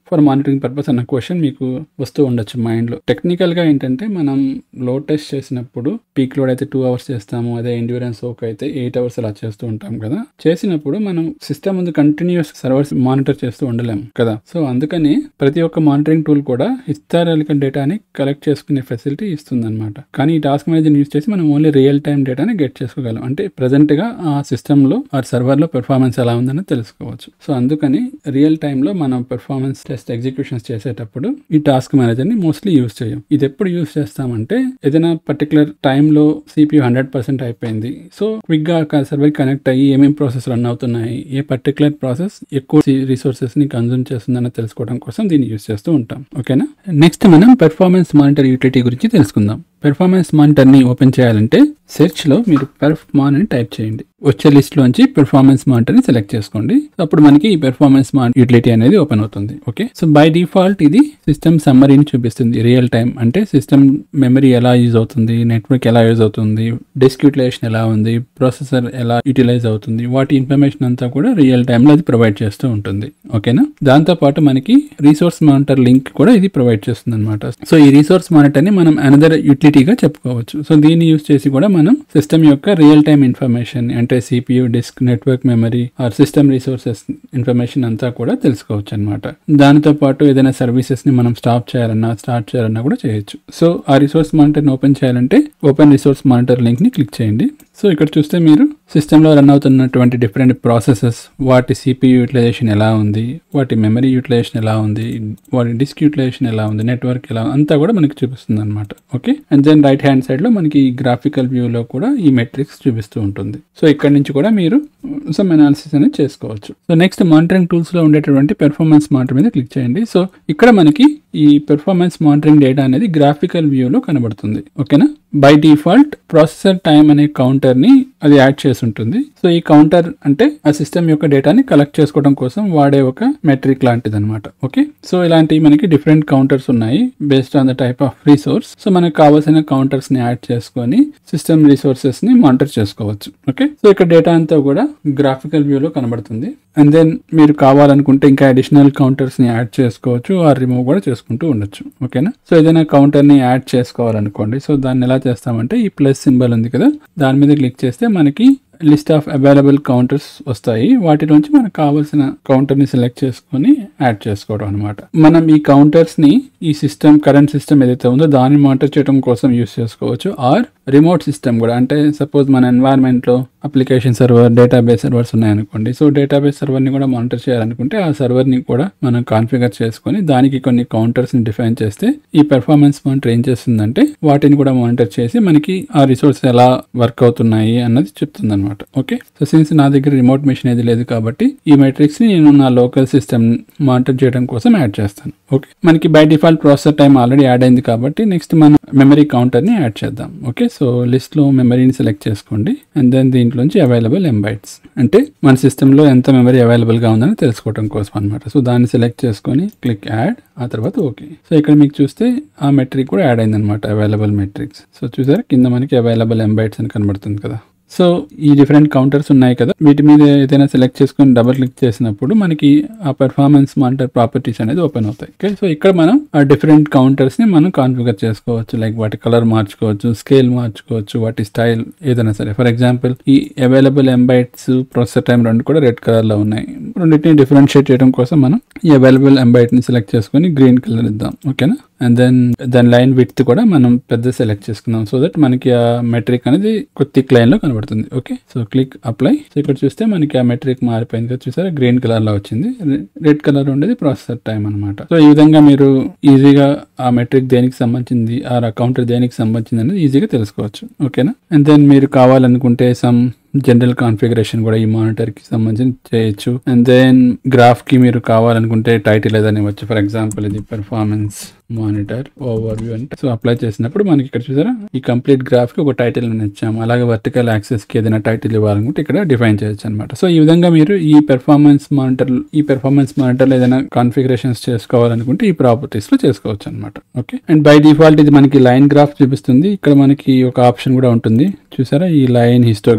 ఫర్ మానిటరింగ్ పర్పస్ అన్న క్వశ్చన్ మీకు వస్తూ ఉండొచ్చు మైండ్లో టెక్నికల్గా ఏంటంటే మనం లోడ్ టెస్ట్ చేసినప్పుడు పీక్ లోడ్ అయితే టూ అవర్స్ చేస్తాము అదే ఎండ్యూరెన్స్ ఓక్ అయితే ఎయిట్ అవర్స్ అలా చేస్తూ ఉంటాం కదా చేసినప్పుడు మనం సిస్టమ్ ముందు కంటిన్యూస్ సర్వర్స్ మానిటర్ చేస్తూ ఉండలేము కదా సో అందుకని ప్రతి ఒక్క మానిటరింగ్ టూల్ కూడా హిస్టారికల్ డేటాని కలెక్ట్ చేసుకునే ఫెసిలిటీ ఇస్తుంది అనమాట కానీ ఈ టాస్క్ మేనేజర్ యూస్ చేసి మనం ఓన్లీ రియల్ టైం డేటాని గెట్ చేసుకోగలం అంటే ప్రెసెంట్ గా ఆ సిస్టమ్ లో ఆ సర్వర్ లో పెర్ఫార్మెన్స్ ఎలా ఉందని తెలుసుకోవచ్చు సో అందుకని రియల్ టైమ్ లో మనం పెర్ఫార్మెన్స్ టెస్ట్ ఎగ్జిక్యూషన్స్ చేసేటప్పుడు ఈ టాస్క్ మేనేజర్ ని మోస్ట్లీ యూస్ చేయం ఇది ఎప్పుడు యూస్ చేస్తామంటే ఏదైనా పర్టికులర్ టైంలో సిపియూ హండ్రెడ్ పర్సెంట్ అయిపోయింది సో క్విక్ గా సర్వర్ కనెక్ట్ అయ్యి ఏమేమి ప్రాసెస్ రన్ అవుతున్నాయి ఏ పర్టికులర్ ప్రాసెస్ ఎక్కువ రిసోర్సెస్ ని కన్సూమ్ చేస్తుందని తెలుసుకోవడం కోసం దీన్ని యూస్ చేస్తూ ఉంటాం ఓకేనా నెక్స్ట్ మనం పెర్ఫార్మెన్స్ మానిటర్ యూటిలిటీ గురించి తెలుసుకుందాం పెర్ఫార్మెన్స్ మానిటర్ ని ఓపెన్ చేయాలంటే సెర్చ్ లో మీరు పెర్ఫ్ మాన్ అని టైప్ చేయండి వచ్చే లిస్ట్ లోంచి పెర్ఫార్మెన్స్ మానిటర్ ని సెలెక్ట్ చేసుకోండి అప్పుడు మనకి ఈ పెర్ఫార్మెన్స్ మాన్ యూటిలిటీ అనేది ఓపెన్ అవుతుంది ఓకే సో బై డిఫాల్ట్ ఇది సిస్టమ్ సమ్మరీని చూపిస్తుంది రియల్ టైం అంటే సిస్టమ్ మెమరీ ఎలా యూజ్ అవుతుంది నెట్వర్క్ ఎలా యూజ్ అవుతుంది డిస్క్ యూటిలైజేషన్ ఎలా ఉంది ప్రాసెసర్ ఎలా యూటిలైజ్ అవుతుంది వాటి ఇన్ఫర్మేషన్ అంతా కూడా రియల్ టైంలో అది ప్రొవైడ్ చేస్తూ ఉంటుంది ఓకేనా దాంతో పాటు మనకి రీసోర్స్ మానిటర్ లింక్ కూడా ఇది ప్రొవైడ్ చేస్తుంది అనమాట సో ఈ రీసోర్స్ మానిటర్ ని మనం అనదర్ యూటిలిటీగా చెప్పుకోవచ్చు సో దీన్ని యూస్ చేసి కూడా మనం సిస్టమ్ యొక్క రియల్ టైం ఇన్ఫర్మేషన్ అంటే CPU disk network memory or system resources information అంతా కూడా తెలుసుకోవచ్చు అనమాట దానితో పాటు ఏదైనా సర్వీసెస్ ని మనం స్టాప్ చేయాలన్నా స్టార్ట్ చేయాలన్నా కూడా చేయొచ్చు సో ఆ రిసోర్స్ మానిటర్ని ఓపెన్ చేయాలంటే ఓపెన్ రిసోర్స్ మానిటర్ లింక్ ని క్లిక్ చేయండి సో ఇక్కడ చూస్తే మీరు సిస్టంలో రన్ అవుతున్నటువంటి డిఫరెంట్ ప్రాసెసెస్ వాటి సిపియు యూటిలైజేషన్ ఎలా ఉంది వాటి మెమరీ యూటిలైజేషన్ ఎలా ఉంది వాటి డిస్క్ యూటిలైజేషన్ ఎలా ఉంది నెట్వర్క్ ఎలా అంతా కూడా మనకి చూపిస్తుంది అనమాట okay and then right hand side లో మనకి గ్రాఫికల్ వ్యూలో కూడా ఈ మెట్రిక్స్ చూపిస్తూ ఉంటుంది సో ఇక్కడ నుంచి కూడా మీరు సమ్ అనాలిసిస్ అనేది చేసుకోవచ్చు సో నెక్స్ట్ మానిటరింగ్ టూల్స్ లో ఉండేటటువంటి పెర్ఫార్మెన్స్ మానిటర్ మీద క్లిక్ చేయండి సో ఇక్కడ మనకి ఈ పెర్ఫార్మెన్స్ మానిటరింగ్ డేటా అనేది గ్రాఫికల్ వ్యూలో కనబడుతుంది ఓకేనా బై డిఫాల్ట్ ప్రాసెసర్ టైం అనే కౌంటర్ ని అది యాడ్ చేసి ఉంటుంది సో ఈ కౌంటర్ అంటే ఆ సిస్టమ్ యొక్క డేటాని కలెక్ట్ చేసుకోవడం కోసం వాడే ఒక మెట్రిక్ లాంటిది అనమాట ఓకే సో ఇలాంటి మనకి డిఫరెంట్ కౌంటర్స్ ఉన్నాయి based on the type of resource so మనకు కావాల్సిన కౌంటర్స్ ని యాడ్ చేసుకొని సిస్టమ్ రిసోర్సెస్ ని మానిటర్ చేసుకోవచ్చు ఓకే సో ఇక్కడ డేటా అంతా కూడా గ్రాఫికల్ వ్యూలో కనబడుతుంది అండ్ దెన్ మీరు కావాలనుకుంటే ఇంకా అడిషనల్ కౌంటర్స్ ని యాడ్ చేసుకోవచ్చు ఆ రిమూవ్ కూడా చేసుకుంటూ ఉండొచ్చు ఓకేనా సో ఏదైనా కౌంటర్ ని యాడ్ చేసుకోవాలనుకోండి సో దాన్ని ఎలా చేస్తామంటే ఈ ప్లస్ సింబల్ ఉంది కదా దాని మీద క్లిక్ చేస్తే మనకి లిస్ట్ ఆఫ్ అవైలబుల్ కౌంటర్స్ వస్తాయి వాటిలోంచి మనకు కావాల్సిన కౌంటర్ ని సెలెక్ట్ చేసుకొని యాడ్ చేసుకోవడం అనమాట మనం ఈ కౌంటర్స్ ని ఈ సిస్టమ్ కరెంట్ సిస్టమ్ ఏదైతే ఉందో దాన్ని మానిటర్ చేయడం కోసం యూస్ చేసుకోవచ్చు ఆర్ రిమోట్ సిస్టమ్ కూడా అంటే సపోజ్ మన ఎన్వైరన్మెంట్ లో అప్లికేషన్ సర్వర్ డేటాబేస్ సర్వర్స్ ఉన్నాయనుకోండి సో డేటాబేస్ సర్వర్ ని కూడా మానిటర్ చేయాలనుకుంటే ఆ సర్వర్ ని కూడా మనం కాన్ఫిగర్ చేసుకొని దానికి కొన్ని కౌంటర్స్ ని డిఫైన్ చేస్తే ఈ పెర్ఫార్మెన్స్ మానిటర్ ఏం చేస్తుందంటే వాటిని కూడా మానిటర్ చేసి మనకి ఆ రిసోర్స్ ఎలా వర్క్ అవుతున్నాయి అన్నది చెప్తుంది అనమాట ఓకే సో సిన్స్ నా దగ్గర రిమోట్ మిషన్ ఏది లేదు కాబట్టి ఈ మెట్రిక్స్ ని నేను నా లోకల్ సిస్టమ్ మానిటర్ చేయడం కోసం యాడ్ చేస్తాను ఓకే మనకి by default processor time already add అయింది కాబట్టి నెక్స్ట్ మనం మెమరీ కౌంటర్ ని యాడ్ చేద్దాం ఓకే సో లిస్ట్ లో మెమరీని సెలెక్ట్ చేసుకోండి అండ్ దెన్ దీంట్లోంచి అవైలబుల్ ఎంబైట్స్ అంటే మన సిస్టమ్ లో ఎంత మెమరీ అవైలబుల్ గా ఉందని తెలుసుకోవడం కోసం అనమాట సో దాన్ని సెలెక్ట్ చేసుకొని క్లిక్ యాడ్ ఆ తర్వాత ఓకే సో ఇక్కడ మీకు చూస్తే ఆ మెట్రిక్ కూడా యాడ్ అయింది అనమాట అవైలబుల్ మెట్రిక్స్ సో చూసారా కింద మనకి అవైలబుల్ ఎంబైట్స్ అని కనబడుతుంది కదా సో ఈ డిఫరెంట్ కౌంటర్స్ ఉన్నాయి కదా వీటి మీద ఏదైనా సెలెక్ట్ చేసుకొని డబుల్ క్లిక్ చేసినప్పుడు మనకి ఆ పెర్ఫార్మెన్స్ మానిటర్ ప్రాపర్టీస్ అనేది ఓపెన్ అవుతాయి ఓకే సో ఇక్కడ మనం ఆ డిఫరెంట్ కౌంటర్స్ ని మనం కాన్ఫిగర్ చేసుకోవచ్చు లైక్ వాటి కలర్ మార్చుకోవచ్చు స్కేల్ మార్చుకోవచ్చు వాటి స్టైల్ ఏదైనా సరే ఫర్ ఎగ్జాంపుల్ ఈ అవైలబుల్ ఎంబైట్స్ ప్రొసెసర్ టైం రెండు కూడా రెడ్ కలర్ లో ఉన్నాయి రెండింటిని డిఫరెన్షియేట్ చేయడం కోసం మనం ఈ అవైలబుల్ ఎంబైట్ ని సెలెక్ట్ చేసుకొని గ్రీన్ కలర్ ఇద్దాం ఓకేనా అండ్ దెన్ దాని లైన్ విత్ కూడా మనం పెద్ద సెలెక్ట్ చేసుకున్నాం సో దట్ మనకి ఆ మెట్రిక్ అనేది థిక్ లైన్ లో కనబడుతుంది okay so click apply so ఇక్కడ చూస్తే మనకి ఆ మెట్రిక్ మారిపోయింది కదా చూసారా గ్రీన్ కలర్ లో వచ్చింది రెడ్ కలర్ ఉండేది ప్రాసెసర్ టైం అనమాట సో ఈ విధంగా మీరు ఈజీగా ఆ మెట్రిక్ దేనికి సంబంధించింది ఆ కౌంటర్ దేనికి సంబంధించింది అనేది ఈజీగా తెలుసుకోవచ్చు ఓకేనా అండ్ దెన్ మీరు కావాలనుకుంటే సమ్ జనరల్ కాన్ఫిగరేషన్ కూడా ఈ మానిటర్ కి సంబంధించి చేయొచ్చు అండ్ దెన్ గ్రాఫ్ కి మీరు కావాలనుకుంటే టైటిల్ ఏదైనా ఇవ్వచ్చు ఫర్ ఎగ్జాంపుల్ ఇది పెర్ఫార్మెన్స్ మానిటర్ ఓవర్ వ్యూ అంటే సో అప్లై చేసినప్పుడు మనకి ఇక్కడ చూసారా ఈ కంప్లీట్ గ్రాఫ్ కి ఒక టైటిల్ ఇచ్చాము అలాగే వర్టికల్ యాక్సెస్ కి ఏదైనా టైటిల్ ఇవ్వాలనుకుంటే ఇక్కడ డిఫైన్ చేయొచ్చు అనమాట సో ఈ విధంగా మీరు ఈ పెర్ఫార్మెన్స్ మానిటర్ ఈ పెర్ఫార్మెన్స్ మానిటర్ ఏదైనా కాన్ఫిగరేషన్స్ చేసుకోవాలనుకుంటే ఈ ప్రాపర్టీస్ లో చేసుకోవచ్చు అనమాట ఓకే అండ్ బై డిఫాల్ట్ ఇది మనకి లైన్ గ్రాఫ్ చూపిస్తుంది ఇక్కడ మనకి ఒక ఆప్షన్ కూడా ఉంటుంది చూసారా ఈ line histogram report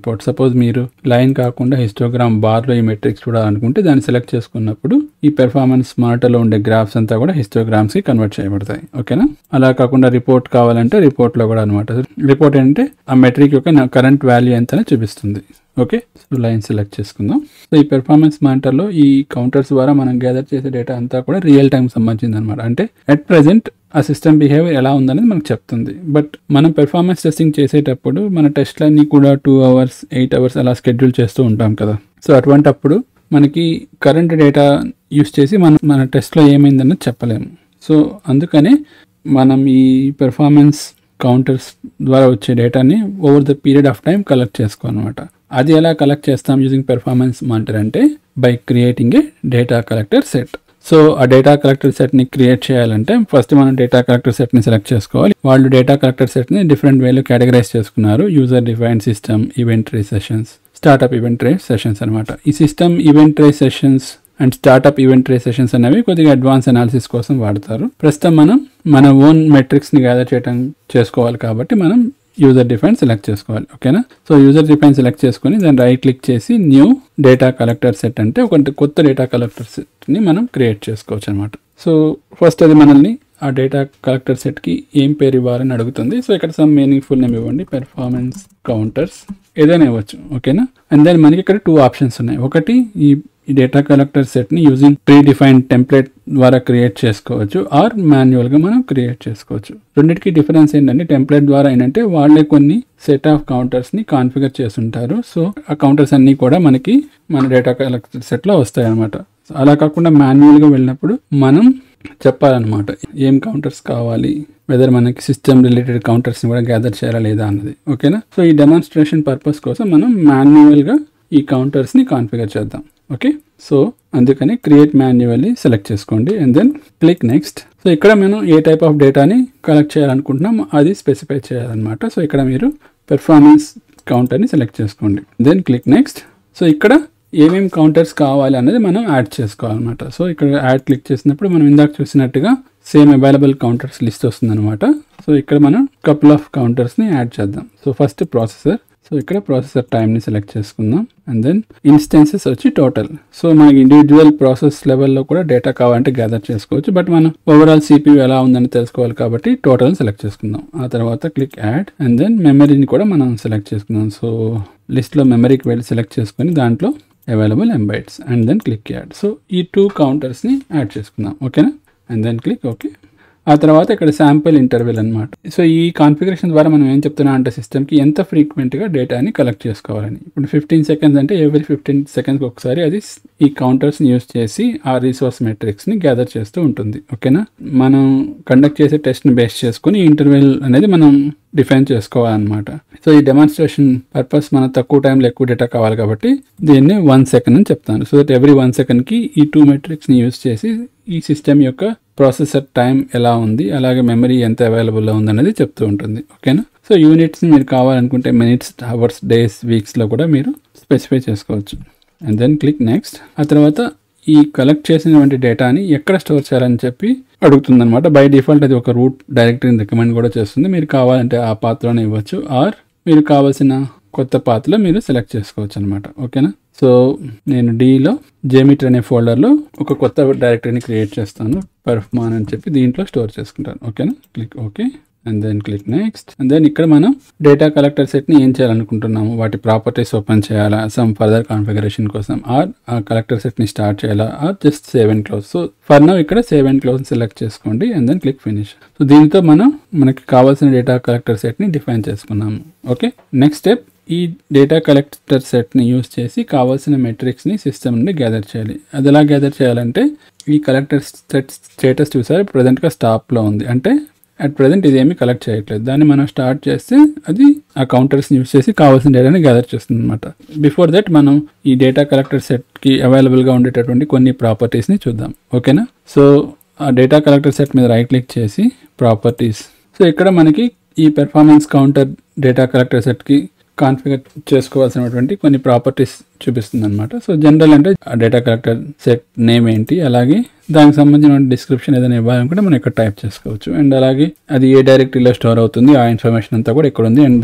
report suppose మీరు లైన్ కాకుండా హిస్టోగ్రామ్ బార్లో ఈ మెట్రిక్స్ చూడాలనుకుంటే దాన్ని సెలెక్ట్ చేసుకున్నప్పుడు ఈ పెర్ఫార్మెన్స్ మానిటర్లో ఉండే గ్రాఫ్స్ అంతా కూడా హిస్టోగ్రామ్స్ కి కన్వర్ట్ చేయబడతాయి ఓకేనా అలా కాకుండా రిపోర్ట్ కావాలంటే రిపోర్ట్ లో కూడా అనమాట రిపోర్ట్ ఏంటంటే ఆ మెట్రిక్ యొక్క కరెంట్ వాల్యూ ఎంత అని చూపిస్తుంది ఓకే సో లైన్ సెలెక్ట్ చేసుకుందాం సో ఈ పెర్ఫార్మెన్స్ మానిటర్లో ఈ కౌంటర్స్ ద్వారా మనం గ్యాదర్ చేసే డేటా అంతా కూడా రియల్ టైం సంబంధించింది అనమాట అంటే అట్ ప్రెసెంట్ ఆ సిస్టమ్ బిహేవియర్ ఎలా ఉందనేది మనకు చెప్తుంది బట్ మనం పెర్ఫార్మెన్స్ టెస్టింగ్ చేసేటప్పుడు మన టెస్ట్లన్నీ కూడా టూ అవర్స్ ఎయిట్ అవర్స్ అలా షెడ్యూల్ చేస్తూ ఉంటాం కదా సో అటువంటప్పుడు మనకి కరెంట్ డేటా యూస్ చేసి మనం మన టెస్ట్లో ఏమైందన్నది చెప్పలేము సో అందుకనే మనం ఈ పెర్ఫార్మెన్స్ కౌంటర్స్ ద్వారా వచ్చే డేటాని over the period of time collect చేసుకోవాలన్నమాట అది ఎలా కలెక్ట్ చేస్తాం యూజింగ్ పెర్ఫార్మెన్స్ మానిటర్ అంటే by creating a data collector set so ఆ డేటా కలెక్టర్ సెట్ని క్రియేట్ చేయాలంటే ఫస్ట్ మనం డేటా కలెక్టర్ సెట్ని సెలెక్ట్ చేసుకోవాలి వాళ్ళు డేటా కలెక్టర్ సెట్ని డిఫరెంట్ వేలో కేటగరైజ్ చేసుకున్నారు user define system event trace sessions startup event trace sessions అనమాట ఈ system event trace sessions and startup event trace sessions అనేవి కొద్దిగా అడ్వాన్స్ అనాలిసిస్ కోసం వాడతారు ప్రస్తుతం మనం మన ఓన్ మెట్రిక్స్ని గ్యాదర్ చేయడం చేసుకోవాలి కాబట్టి మనం యూజర్ డిఫైన్ సెలెక్ట్ చేసుకోవాలి ఓకేనా సో యూజర్ డిఫైన్ సెలెక్ట్ చేసుకొని దాన్ని రైట్ క్లిక్ చేసి న్యూ డేటా కలెక్టర్ సెట్ అంటే ఒక కొత్త డేటా కలెక్టర్ సెట్ని మనం క్రియేట్ చేసుకోవచ్చు అనమాట సో ఫస్ట్ అది మనల్ని ఆ డేటా కలెక్టర్ సెట్కి ఏం పేరు ఇవ్వాలని అడుగుతుంది సో ఇక్కడ సమ్ మీనింగ్ఫుల్ నేమ్ ఇవ్వండి పెర్ఫార్మెన్స్ కౌంటర్స్ ఏదైనా ఇవ్వచ్చు ఓకేనా అండ్ దెన్ మనకి ఇక్కడ టూ ఆప్షన్స్ ఉన్నాయి ఒకటి ఈ ఈ డేటా కలెక్టర్ సెట్ని యూజింగ్ ప్రీ డిఫైన్డ్ టెంప్లెట్ ద్వారా క్రియేట్ చేసుకోవచ్చు ఆర్ మాన్యువల్గా మనం క్రియేట్ చేసుకోవచ్చు రెండింటికి డిఫరెన్స్ ఏంటంటే టెంప్లెట్ ద్వారా ఏంటంటే వాళ్ళే కొన్ని సెట్ ఆఫ్ కౌంటర్స్ని కాన్ఫిగర్ చేస్తుంటారు సో ఆ కౌంటర్స్ అన్నీ కూడా మనకి మన డేటా కలెక్టర్ సెట్లో వస్తాయి అనమాట అలా కాకుండా మాన్యువల్గా వెళ్ళినప్పుడు మనం చెప్పాలన్నమాట ఏం కౌంటర్స్ కావాలి వెదర్ మనకి సిస్టమ్ రిలేటెడ్ కౌంటర్స్ని కూడా గ్యాదర్ చేయాలా లేదా అన్నది ఓకేనా సో ఈ డెమాన్స్ట్రేషన్ పర్పస్ కోసం మనం మాన్యువల్గా ఈ కౌంటర్స్ని కాన్ఫిగర్ చేద్దాం ఓకే సో అందుకని క్రియేట్ మాన్యువల్లీ సెలెక్ట్ చేసుకోండి and then click next so ఇక్కడ మనం ఏ టైప్ ఆఫ్ డేటాని కలెక్ట్ చేయాలనుకుంటున్నాం అది స్పెసిఫై చేయాలన్నమాట సో ఇక్కడ మీరు పెర్ఫార్మెన్స్ కౌంటర్ని సెలెక్ట్ చేసుకోండి దెన్ క్లిక్ నెక్స్ట్ సో ఇక్కడ ఏమేమి కౌంటర్స్ కావాలి అనేది మనం యాడ్ చేసుకోవాలన్నమాట సో ఇక్కడ యాడ్ క్లిక్ చేసినప్పుడు మనం ఇందాక చూసినట్టుగా సేమ్ అవైలబుల్ కౌంటర్స్ లిస్ట్ వస్తుంది అనమాట సో ఇక్కడ మనం కపుల్ ఆఫ్ కౌంటర్స్ని యాడ్ చేద్దాం సో ఫస్ట్ ప్రాసెసర్ సో ఇక్కడ ప్రాసెసర్ టైంని సెలెక్ట్ చేసుకుందాం అండ్ దెన్ ఇన్స్టెన్సెస్ వచ్చి టోటల్ సో మనకి ఇండివిజువల్ ప్రాసెస్ లెవెల్లో కూడా డేటా కావాలంటే గ్యాదర్ చేసుకోవచ్చు బట్ మనం ఓవరాల్ సిపియూ ఎలా ఉందని తెలుసుకోవాలి కాబట్టి టోటల్ సెలెక్ట్ చేసుకుందాం ఆ తర్వాత క్లిక్ యాడ్ అండ్ దెన్ మెమరీని కూడా మనం సెలెక్ట్ చేసుకుందాం సో లిస్ట్లో మెమరీకి వెళ్ళి సెలెక్ట్ చేసుకొని దాంట్లో available MBytes and then click add so ఈ టూ కౌంటర్స్ని యాడ్ చేసుకుందాం ఓకేనా అండ్ దెన్ క్లిక్ ఓకే ఆ తర్వాత ఇక్కడ శాంపుల్ ఇంటర్వెల్ అనమాట సో ఈ కాన్ఫిగరేషన్ ద్వారా మనం ఏం చెప్తున్నాం అంటే సిస్టమ్కి ఎంత ఫ్రీక్వెంట్గా డేటాని కలెక్ట్ చేసుకోవాలని ఇప్పుడు ఫిఫ్టీన్ సెకండ్స్ అంటే ఎవ్రీ ఫిఫ్టీన్ సెకండ్స్కి ఒకసారి అది ఈ కౌంటర్స్ని యూస్ చేసి ఆ రీసోర్స్ మెట్రిక్స్ని గ్యాదర్ చేస్తూ ఉంటుంది ఓకేనా మనం కండక్ట్ చేసే టెస్ట్ని బేస్ చేసుకుని ఇంటర్వెల్ అనేది మనం డిఫైన్ చేసుకోవాలన్నమాట సో ఈ డెమాన్స్ట్రేషన్ పర్పస్ మన తక్కువ టైంలో ఎక్కువ డేటా కావాలి కాబట్టి దీన్ని వన్ సెకండ్ అని చెప్తాను సో దట్ ఎవ్రీ వన్ సెకండ్కి ఈ టూ మెట్రిక్స్ని యూస్ చేసి ఈ సిస్టమ్ యొక్క ప్రాసెసర్ టైం ఎలా ఉంది అలాగే మెమరీ ఎంత అవైలబుల్లో ఉంది అనేది చెప్తూ ఉంటుంది ఓకేనా సో యూనిట్స్ని మీరు కావాలనుకుంటే మినిట్స్ అవర్స్ డేస్ వీక్స్లో కూడా మీరు స్పెసిఫై చేసుకోవచ్చు అండ్ దెన్ క్లిక్ నెక్స్ట్ ఆ తర్వాత ఈ కలెక్ట్ చేసినటువంటి డేటాని ఎక్కడ స్టోర్ చేయాలని చెప్పి అడుగుతుంది అనమాట బై డిఫాల్ట్ అది ఒక రూట్ డైరెక్టరీని రికమెండ్ కూడా చేస్తుంది మీరు కావాలంటే ఆ పాత్రలోనే ఇవ్వచ్చు ఆర్ మీరు కావాల్సిన కొత్త పాత్రలో మీరు సెలెక్ట్ చేసుకోవచ్చు అనమాట ఓకేనా సో నేను డీలో జేమిటర్ అనే ఫోల్డర్లో ఒక కొత్త డైరెక్టరీని క్రియేట్ చేస్తాను పర్ఫ్మాన్ అని చెప్పి దీంట్లో స్టోర్ చేసుకుంటాను ఓకేనా click okay and then click next and then ఇక్కడ మనం డేటా కలెక్టర్ సెట్ని ఏం చేయాలనుకుంటున్నాము వాటి ప్రాపర్టీస్ ఓపెన్ చేయాలా సమ్ ఫర్దర్ కాన్ఫిగరేషన్ కోసం ఆర్ ఆ కలెక్టర్ సెట్ని స్టార్ట్ చేయాలా or just save and close so for now ఇక్కడ సేవ్ అండ్ క్లోజ్ సెలెక్ట్ చేసుకోండి and then click finish so దీంతో మనం మనకి కావాల్సిన డేటా కలెక్టర్ సెట్ని డిఫైన్ చేసుకున్నాము ఓకే నెక్స్ట్ స్టెప్ ఈ డేటా కలెక్టర్ సెట్ని యూస్ చేసి కావాల్సిన మెట్రిక్స్ని సిస్టమ్ నుండి గ్యాదర్ చేయాలి అది ఎలా గ్యాదర్ చేయాలంటే ఈ కలెక్టర్ సెట్ స్టేటస్ చూసారు ప్రజెంట్గా స్టాప్లో ఉంది అంటే అట్ ప్రజెంట్ ఇది ఏమీ కలెక్ట్ చేయట్లేదు దాన్ని మనం స్టార్ట్ చేస్తే అది ఆ కౌంటర్స్ని యూస్ చేసి కావాల్సిన డేటాని గ్యాదర్ చేస్తుంది అనమాట బిఫోర్ దట్ మనం ఈ డేటా కలెక్టర్ సెట్కి అవైలబుల్గా ఉండేటటువంటి కొన్ని ప్రాపర్టీస్ని చూద్దాం ఓకేనా సో ఆ డేటా కలెక్టర్ సెట్ మీద రైట్ క్లిక్ చేసి ప్రాపర్టీస్ సో ఇక్కడ మనకి ఈ పెర్ఫార్మెన్స్ కౌంటర్ డేటా కలెక్టర్ సెట్కి కాన్ఫిగర్ చేసుకోవాల్సినటువంటి కొన్ని ప్రాపర్టీస్ చూపిస్తుంది అనమాట సో జనరల్ అంటే ఆ డేటా కలెక్టర్ సెట్ నేమ్ ఏంటి అలాగే దానికి సంబంధించిన డిస్క్రిప్షన్ ఏదైనా ఇవ్వాలనుకుంటే మనం ఇక్కడ టైప్ చేసుకోవచ్చు అండ్ అలాగే అది ఏ డైరెక్టరీలో స్టోర్ అవుతుంది ఆ ఇన్ఫర్మేషన్ అంతా కూడా ఇక్కడ ఉంది అండ్ దెన్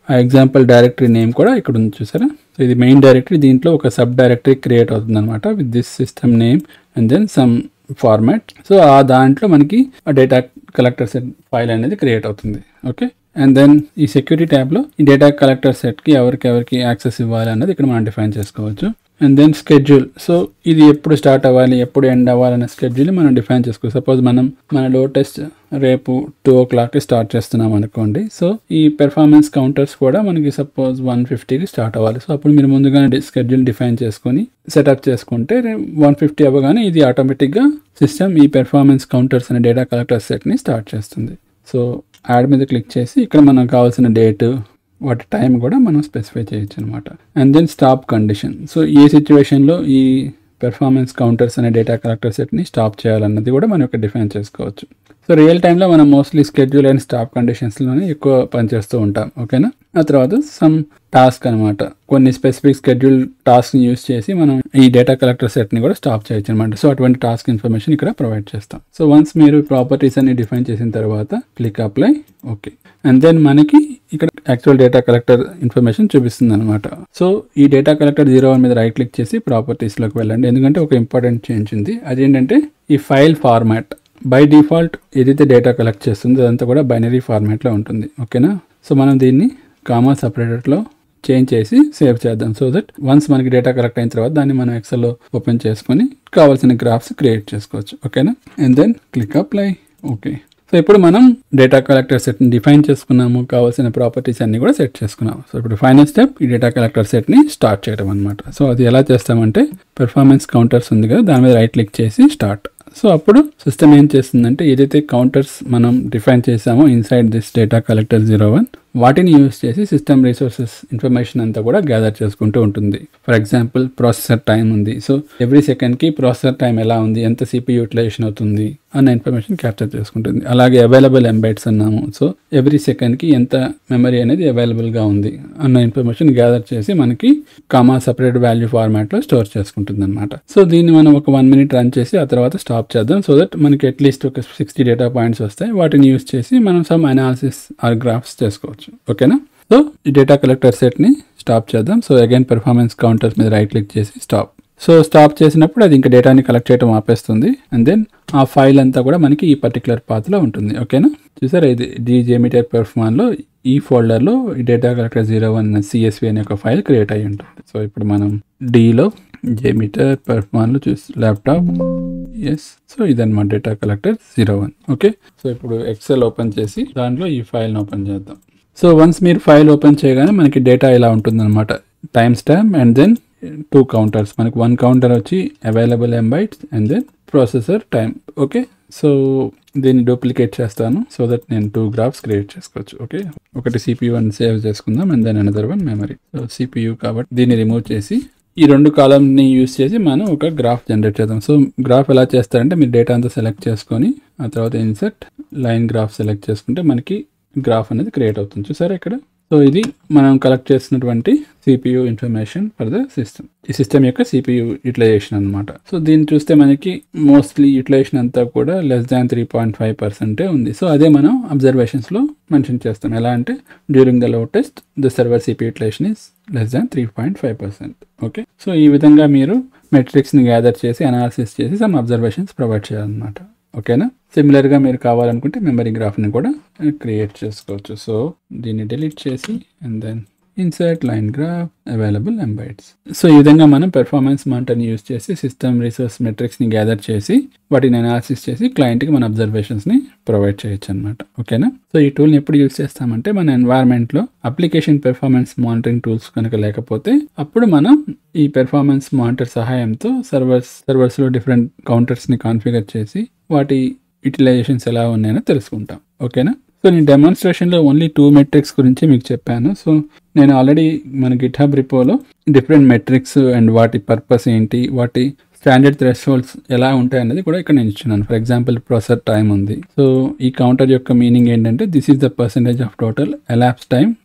ఆ ఎగ్జాంపుల్ డైరెక్టరీ నేమ్ కూడా ఇక్కడ ఉంది చూసారా సో ఇది మెయిన్ డైరెక్టరీ దీంట్లో ఒక సబ్ డైరెక్టరీ క్రియేట్ అవుతుంది అనమాట with this system name and then some format so ఆ దాంట్లో మనకి ఆ డేటా కలెక్టర్ సెట్ ఫైల్ అనేది క్రియేట్ అవుతుంది ఓకే అండ్ దెన్ ఈ సెక్యూరిటీ ట్యాబ్లో ఈ డేటా కలెక్టర్ సెట్కి ఎవరికి ఎవరికి యాక్సెస్ ఇవ్వాలి అన్నది ఇక్కడ మనం డిఫైన్ చేసుకోవచ్చు అండ్ దెన్ స్కెడ్యూల్ సో ఇది ఎప్పుడు స్టార్ట్ అవ్వాలి ఎప్పుడు ఎండ్ అవ్వాలనే స్కెడ్యూల్ మనం డిఫైన్ చేసుకోవచ్చు సపోజ్ మనం మన లో టెస్ట్ రేపు టూ ఓ క్లాక్కి స్టార్ట్ చేస్తున్నాం అనుకోండి సో ఈ పెర్ఫార్మెన్స్ కౌంటర్స్ కూడా మనకి సపోజ్ వన్ ఫిఫ్టీకి స్టార్ట్ అవ్వాలి సో అప్పుడు మీరు ముందుగానే స్కెడ్యూల్ డిఫైన్ చేసుకొని సెటప్ చేసుకుంటే వన్ ఫిఫ్టీ అవ్వగానే ఇది ఆటోమేటిక్గా సిస్టమ్ ఈ పెర్ఫార్మెన్స్ కౌంటర్స్ అనే డేటా కలెక్టర్ సెట్ని స్టార్ట్ చేస్తుంది సో యాడ్ మీద క్లిక్ చేసి ఇక్కడ మనకు కావాల్సిన డేట్ వాటి టైం కూడా మనం స్పెసిఫై చేయొచ్చు అనమాట and then stop condition so ఏ సిచ్యువేషన్లో ఈ పెర్ఫార్మెన్స్ కౌంటర్స్ అనే డేటా కలెక్టర్ సెట్ని స్టాప్ చేయాలన్నది కూడా మనం ఇక్కడ డిఫైన్ చేసుకోవచ్చు సో రియల్ టైంలో మనం మోస్ట్లీ స్కెడ్యూల్ అండ్ స్టాప్ కండిషన్స్లోనే ఎక్కువ పనిచేస్తూ ఉంటాం ఓకేనా ఆ తర్వాత సమ్ టాస్క్ అనమాట కొన్ని స్పెసిఫిక్ స్కెడ్యూల్ టాస్క్ని యూస్ చేసి మనం ఈ డేటా కలెక్టర్ సెట్ని కూడా స్టాప్ చేయొచ్చు అనమాట సో అటువంటి టాస్క్ ఇన్ఫర్మేషన్ ఇక్కడ ప్రొవైడ్ చేస్తాం సో వన్స్ మీరు ప్రాపర్టీస్ అన్ని డిఫైన్ చేసిన తర్వాత click apply okay and then మనకి ఇక్కడ యాక్చువల్ డేటా కలెక్టర్ ఇన్ఫర్మేషన్ చూపిస్తుంది అనమాట సో ఈ డేటా కలెక్టర్ జీరో వన్ మీద రైట్ క్లిక్ చేసి ప్రాపర్టీస్లోకి వెళ్ళండి ఎందుకంటే ఒక ఇంపార్టెంట్ చేంజ్ ఉంది అదేంటంటే ఈ ఫైల్ ఫార్మాట్ బై డిఫాల్ట్ ఏదైతే డేటా కలెక్ట్ చేస్తుందో అదంతా కూడా బైనరీ ఫార్మాట్లో ఉంటుంది ఓకేనా సో మనం దీన్ని కామా సపరేటర్లో చేంజ్ చేసి సేవ్ చేద్దాం సో దట్ వన్స్ మనకి డేటా కలెక్ట్ అయిన తర్వాత దాన్ని మనం ఎక్సెల్లో ఓపెన్ చేసుకొని కావాల్సిన గ్రాఫ్స్ క్రియేట్ చేసుకోవచ్చు ఓకేనా and then click apply okay so ఇప్పుడు మనం డేటా కలెక్టర్ సెట్ని డిఫైన్ చేసుకున్నాము కావాల్సిన ప్రాపర్టీస్ అన్ని కూడా సెట్ చేసుకున్నాము సో ఇప్పుడు ఫైనల్ స్టెప్ ఈ డేటా కలెక్టర్ సెట్ని స్టార్ట్ చేయడం అనమాట సో అది ఎలా చేస్తామంటే పెర్ఫార్మెన్స్ కౌంటర్స్ ఉంది కదా దాని మీద రైట్ క్లిక్ చేసి స్టార్ట్ సో అప్పుడు సిస్టమ్ ఏం చేస్తుందంటే ఏదైతే కౌంటర్స్ మనం డిఫైన్ చేసామో inside this data collector zero one వాటిని యూస్ చేసి సిస్టమ్ రిసోర్సెస్ ఇన్ఫర్మేషన్ అంతా కూడా గ్యాదర్ చేసుకుంటూ ఉంటుంది ఫర్ ఎగ్జాంపుల్ ప్రాసెసర్ టైం ఉంది సో ఎవ్రీ సెకండ్కి ప్రాసెసర్ టైం ఎలా ఉంది ఎంత సిపి యూటిలైజేషన్ అవుతుంది అన్న ఇన్ఫర్మేషన్ క్యాప్చర్ చేసుకుంటుంది అలాగే అవైలబుల్ ఎంబైట్స్ అన్నాము సో ఎవ్రీ సెకండ్కి ఎంత మెమరీ అనేది అవైలబుల్గా ఉంది అన్న ఇన్ఫర్మేషన్ గ్యాదర్ చేసి మనకి కామా సపరేట్ వాల్యూ ఫార్మాట్లో స్టోర్ చేసుకుంటుంది అనమాట సో దీన్ని మనం ఒక వన్ మినిట్ రన్ చేసి ఆ తర్వాత స్టాప్ చేద్దాం సో దట్ మనకి అట్లీస్ట్ ఒక సిక్స్టీ డేటా పాయింట్స్ వస్తాయి వాటిని యూస్ చేసి మనం సమ్ అనాలిసిస్ ఆర్ గ్రాఫ్స్ చేసుకోవచ్చు ఓకేనా సో ఈ డేటా కలెక్టర్ సెట్ని స్టాప్ చేద్దాం సో అగైన్ పెర్ఫార్మెన్స్ కౌంటర్స్ మీద రైట్ క్లిక్ చేసి స్టాప్ సో స్టాప్ చేసినప్పుడు అది ఇంకా డేటాని కలెక్ట్ చేయడం ఆపేస్తుంది అండ్ దెన్ ఆ ఫైల్ అంతా కూడా మనకి ఈ పర్టికులర్ పాత్లో ఉంటుంది ఓకేనా చూసారా ఇది డి జేమీటర్ పెర్ఫార్మాన్లో ఈ ఫోల్డర్లో ఈ data collector zero one CSV అనే ఒక ఫైల్ క్రియేట్ అయ్యి ఉంటుంది సో ఇప్పుడు మనం డిలో జేమీటర్ పెర్ఫార్మాన్లో చూసి ల్యాప్టాప్ ఎస్ సో ఇదన్నమాట data collector zero one okay so ఇప్పుడు ఎక్సెల్ ఓపెన్ చేసి దాంట్లో ఈ ఫైల్ని ఓపెన్ చేద్దాం సో వన్స్ మీరు ఫైల్ ఓపెన్ చేయగానే మనకి డేటా ఇలా ఉంటుందన్నమాట time stamp and then two counters మనకి వన్ కౌంటర్ వచ్చి available MBytes and then processor time okay so దీన్ని డూప్లికేట్ చేస్తాను సో దట్ నేను టూ గ్రాఫ్స్ క్రియేట్ చేసుకోవచ్చు ఓకే ఒకటి సిపియూ అని సేవ్ చేసుకుందాం and then another one memory so CPU కాబట్టి దీన్ని రిమూవ్ చేసి ఈ రెండు కాలంని యూస్ చేసి మనం ఒక గ్రాఫ్ జనరేట్ చేద్దాం సో గ్రాఫ్ ఎలా చేస్తారంటే మీరు డేటా అంతా సెలెక్ట్ చేసుకొని ఆ తర్వాత ఇన్సెట్ లైన్ గ్రాఫ్ సెలెక్ట్ చేసుకుంటే మనకి గ్రాఫ్ అనేది క్రియేట్ అవుతుంది చూసారా ఇక్కడ సో ఇది మనం కలెక్ట్ చేసినటువంటి CPU information for the system ఈ సిస్టమ్ యొక్క సిపియు యూటిలైజేషన్ అనమాట సో దీన్ని చూస్తే మనకి మోస్ట్లీ యూటిలైజేషన్ అంతా కూడా less than three point five పర్సెంటే ఉంది సో అదే మనం అబ్జర్వేషన్స్లో మెన్షన్ చేస్తాం ఎలా అంటే during the load test the server CPU utilization is less than three point five percent okay so ఈ విధంగా మీరు మెట్రిక్స్ని గ్యాదర్ చేసి అనాలిసిస్ చేసి సమ్ అబ్జర్వేషన్స్ ప్రొవైడ్ చేయాలన్నమాట ఓకేనా సిమిలర్గా మీరు కావాలనుకుంటే మెమరీ గ్రాఫ్ని కూడా క్రియేట్ చేసుకోవచ్చు సో దీన్ని డిలీట్ చేసి and then insert line graph available MBytes so ఈ విధంగా మనం పెర్ఫార్మెన్స్ మాంటర్ని యూస్ చేసి సిస్టమ్ రిసోర్స్ మెట్రిక్స్ని గ్యాదర్ చేసి వాటిని అనాలిసిస్ చేసి క్లయింట్కి మన అబ్జర్వేషన్స్ని ప్రొవైడ్ చేయొచ్చు అనమాట ఓకేనా సో ఈ టూల్ని ఎప్పుడు యూస్ చేస్తామంటే మన ఎన్వైర్న్మెంట్లో అప్లికేషన్ పెర్ఫార్మెన్స్ మానిటరింగ్ టూల్స్ కనుక లేకపోతే అప్పుడు మనం ఈ పెర్ఫార్మెన్స్ మానిటర్ సహాయంతో సర్వర్స్ సర్వర్స్లో డిఫరెంట్ కౌంటర్స్ని కాన్ఫిగర్ చేసి వాటి యూటిలైజేషన్స్ ఎలా ఉన్నాయో తెలుసుకుంటాం ఓకేనా సో నేను డెమాన్స్ట్రేషన్లో ఓన్లీ టూ మెట్రిక్స్ గురించి మీకు చెప్పాను సో నేను ఆల్రెడీ మన గిట్ హబ్ రిపోలో డిఫరెంట్ మెట్రిక్స్ అండ్ వాటి పర్పస్ ఏంటి వాటి స్టాండర్డ్ థ్రెషోల్డ్స్ ఎలా ఉంటాయి అనేది కూడా ఇక్కడ నేను ఇచ్చున్నాను ఫర్ ఎగ్జాంపుల్ ప్రొసెసర్ టైం ఉంది సో ఈ కౌంటర్ యొక్క మీనింగ్ ఏంటంటే this is the percentage of total elapsed time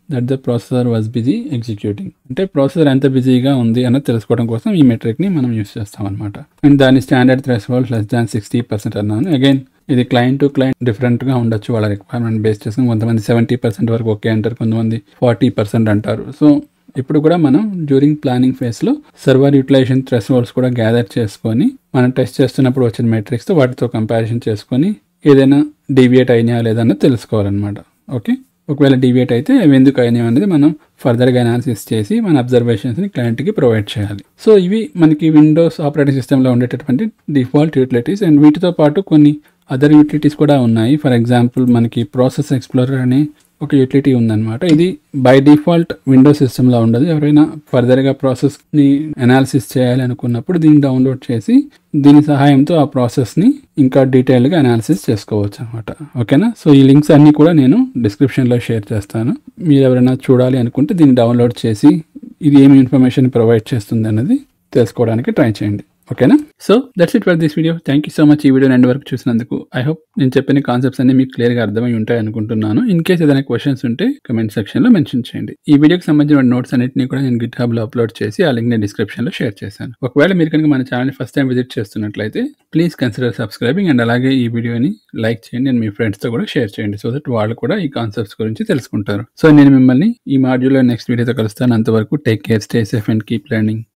that the processor was busy executing అంటే ప్రాసెసర్ ఎంత బిజీగా ఉంది అన్నది తెలుసుకోవడం కోసం ఈ మెట్రిక్ ని మనం యూస్ చేస్తాం అనమాట అండ్ దాని standard threshold less than sixty percent అన్నాను అగైన్ ఇది క్లయింట్ టు క్లయింట్ డిఫరెంట్ గా ఉండొచ్చు వాళ్ళ రిక్వైర్మెంట్ బేస్ చేసుకుని కొంతమంది సెవెంటీ పర్సెంట్ వరకు ఓకే అంటారు కొంతమంది ఫార్టీ పర్సెంట్ అంటారు సో ఇప్పుడు కూడా మనం డ్యూరింగ్ ప్లానింగ్ ఫేజ్లో సర్వర్ యూటిలైజేషన్ థ్రెస్ హోల్డ్స్ కూడా గ్యాదర్ చేసుకొని మనం టెస్ట్ చేస్తున్నప్పుడు వచ్చిన మెట్రిక్స్తో వాటితో కంపారిజన్ చేసుకొని ఏదైనా డీవియేట్ అయినాయా లేదన్నది తెలుసుకోవాలన్నమాట ఓకే ఒకవేళ డీవియేట్ అయితే అవి ఎందుకు అయినాయి అనేది మనం ఫర్దర్గా అనాలిసిస్ చేసి మన అబ్జర్వేషన్స్ని క్లయింట్కి ప్రొవైడ్ చేయాలి సో ఇవి మనకి విండోస్ ఆపరేటింగ్ సిస్టంలో ఉండేటటువంటి డిఫాల్ట్ యూటిలిటీస్ అండ్ వీటితో పాటు కొన్ని అదర్ యూటిలిటీస్ కూడా ఉన్నాయి ఫర్ ఎగ్జాంపుల్ మనకి ప్రాసెస్ ఎక్స్ప్లోరర్ అనే ఒక యూటిలిటీ ఉందన్నమాట ఇది బై డిఫాల్ట్ విండోస్ సిస్టంలో ఉండదు ఎవరైనా ఫర్దర్గా ప్రాసెస్ని అనాలిసిస్ చేయాలి అనుకున్నప్పుడు దీన్ని డౌన్లోడ్ చేసి దీని సహాయంతో ఆ ప్రాసెస్ని ఇంకా డీటెయిల్గా అనాలిసిస్ చేసుకోవచ్చు అనమాట ఓకేనా సో ఈ లింక్స్ అన్నీ కూడా నేను డిస్క్రిప్షన్లో షేర్ చేస్తాను మీరు ఎవరైనా చూడాలి అనుకుంటే దీన్ని డౌన్లోడ్ చేసి ఇది ఏమి ఇన్ఫర్మేషన్ ప్రొవైడ్ చేస్తుంది అన్నది తెలుసుకోవడానికి ట్రై చేయండి ఓకేనా so that's it for this video thank you so much ఈ వీడియో ఎండ్ వరకు చూసినందుకు ఐ హోప్ నేను చెప్పిన కాన్సెప్ట్స్ అన్ని మీకు క్లియర్గా అర్థమై ఉంటాయి అనుకుంటున్నాను ఇన్ కేస్ ఏదైనా క్వశ్చన్స్ ఉంటే కమెంట్ సెక్షన్లో మెన్షన్ చేయండి ఈ వీడియోకి సంబంధించిన నోట్స్ అన్నింటినీ కూడా నేను గిట్ హబ్లో అప్లోడ్ చేసి ఆ లింక్ నేను డిస్క్రిప్షన్లో షేర్ చేశాను ఒకవేళ మీరు కనుక మన ఛానల్ ఫస్ట్ టైం విజిట్ చేస్తున్నట్లయితే ప్లీజ్ కన్సిడర్ సబ్స్క్రైబింగ్ అండ్ అలాగే ఈ వీడియోని లైక్ చేయండి అండ్ మీ ఫ్రెండ్స్తో కూడా షేర్ చేయండి సో దట్ వాళ్ళు కూడా ఈ కాన్సెప్ట్స్ గురించి తెలుసుకుంటారు సో నేను మిమ్మల్ని ఈ మాడ్యూల్లో నెక్స్ట్ వీడియోతో కలుస్తాను అంతవరకు take care stay safe and keep learning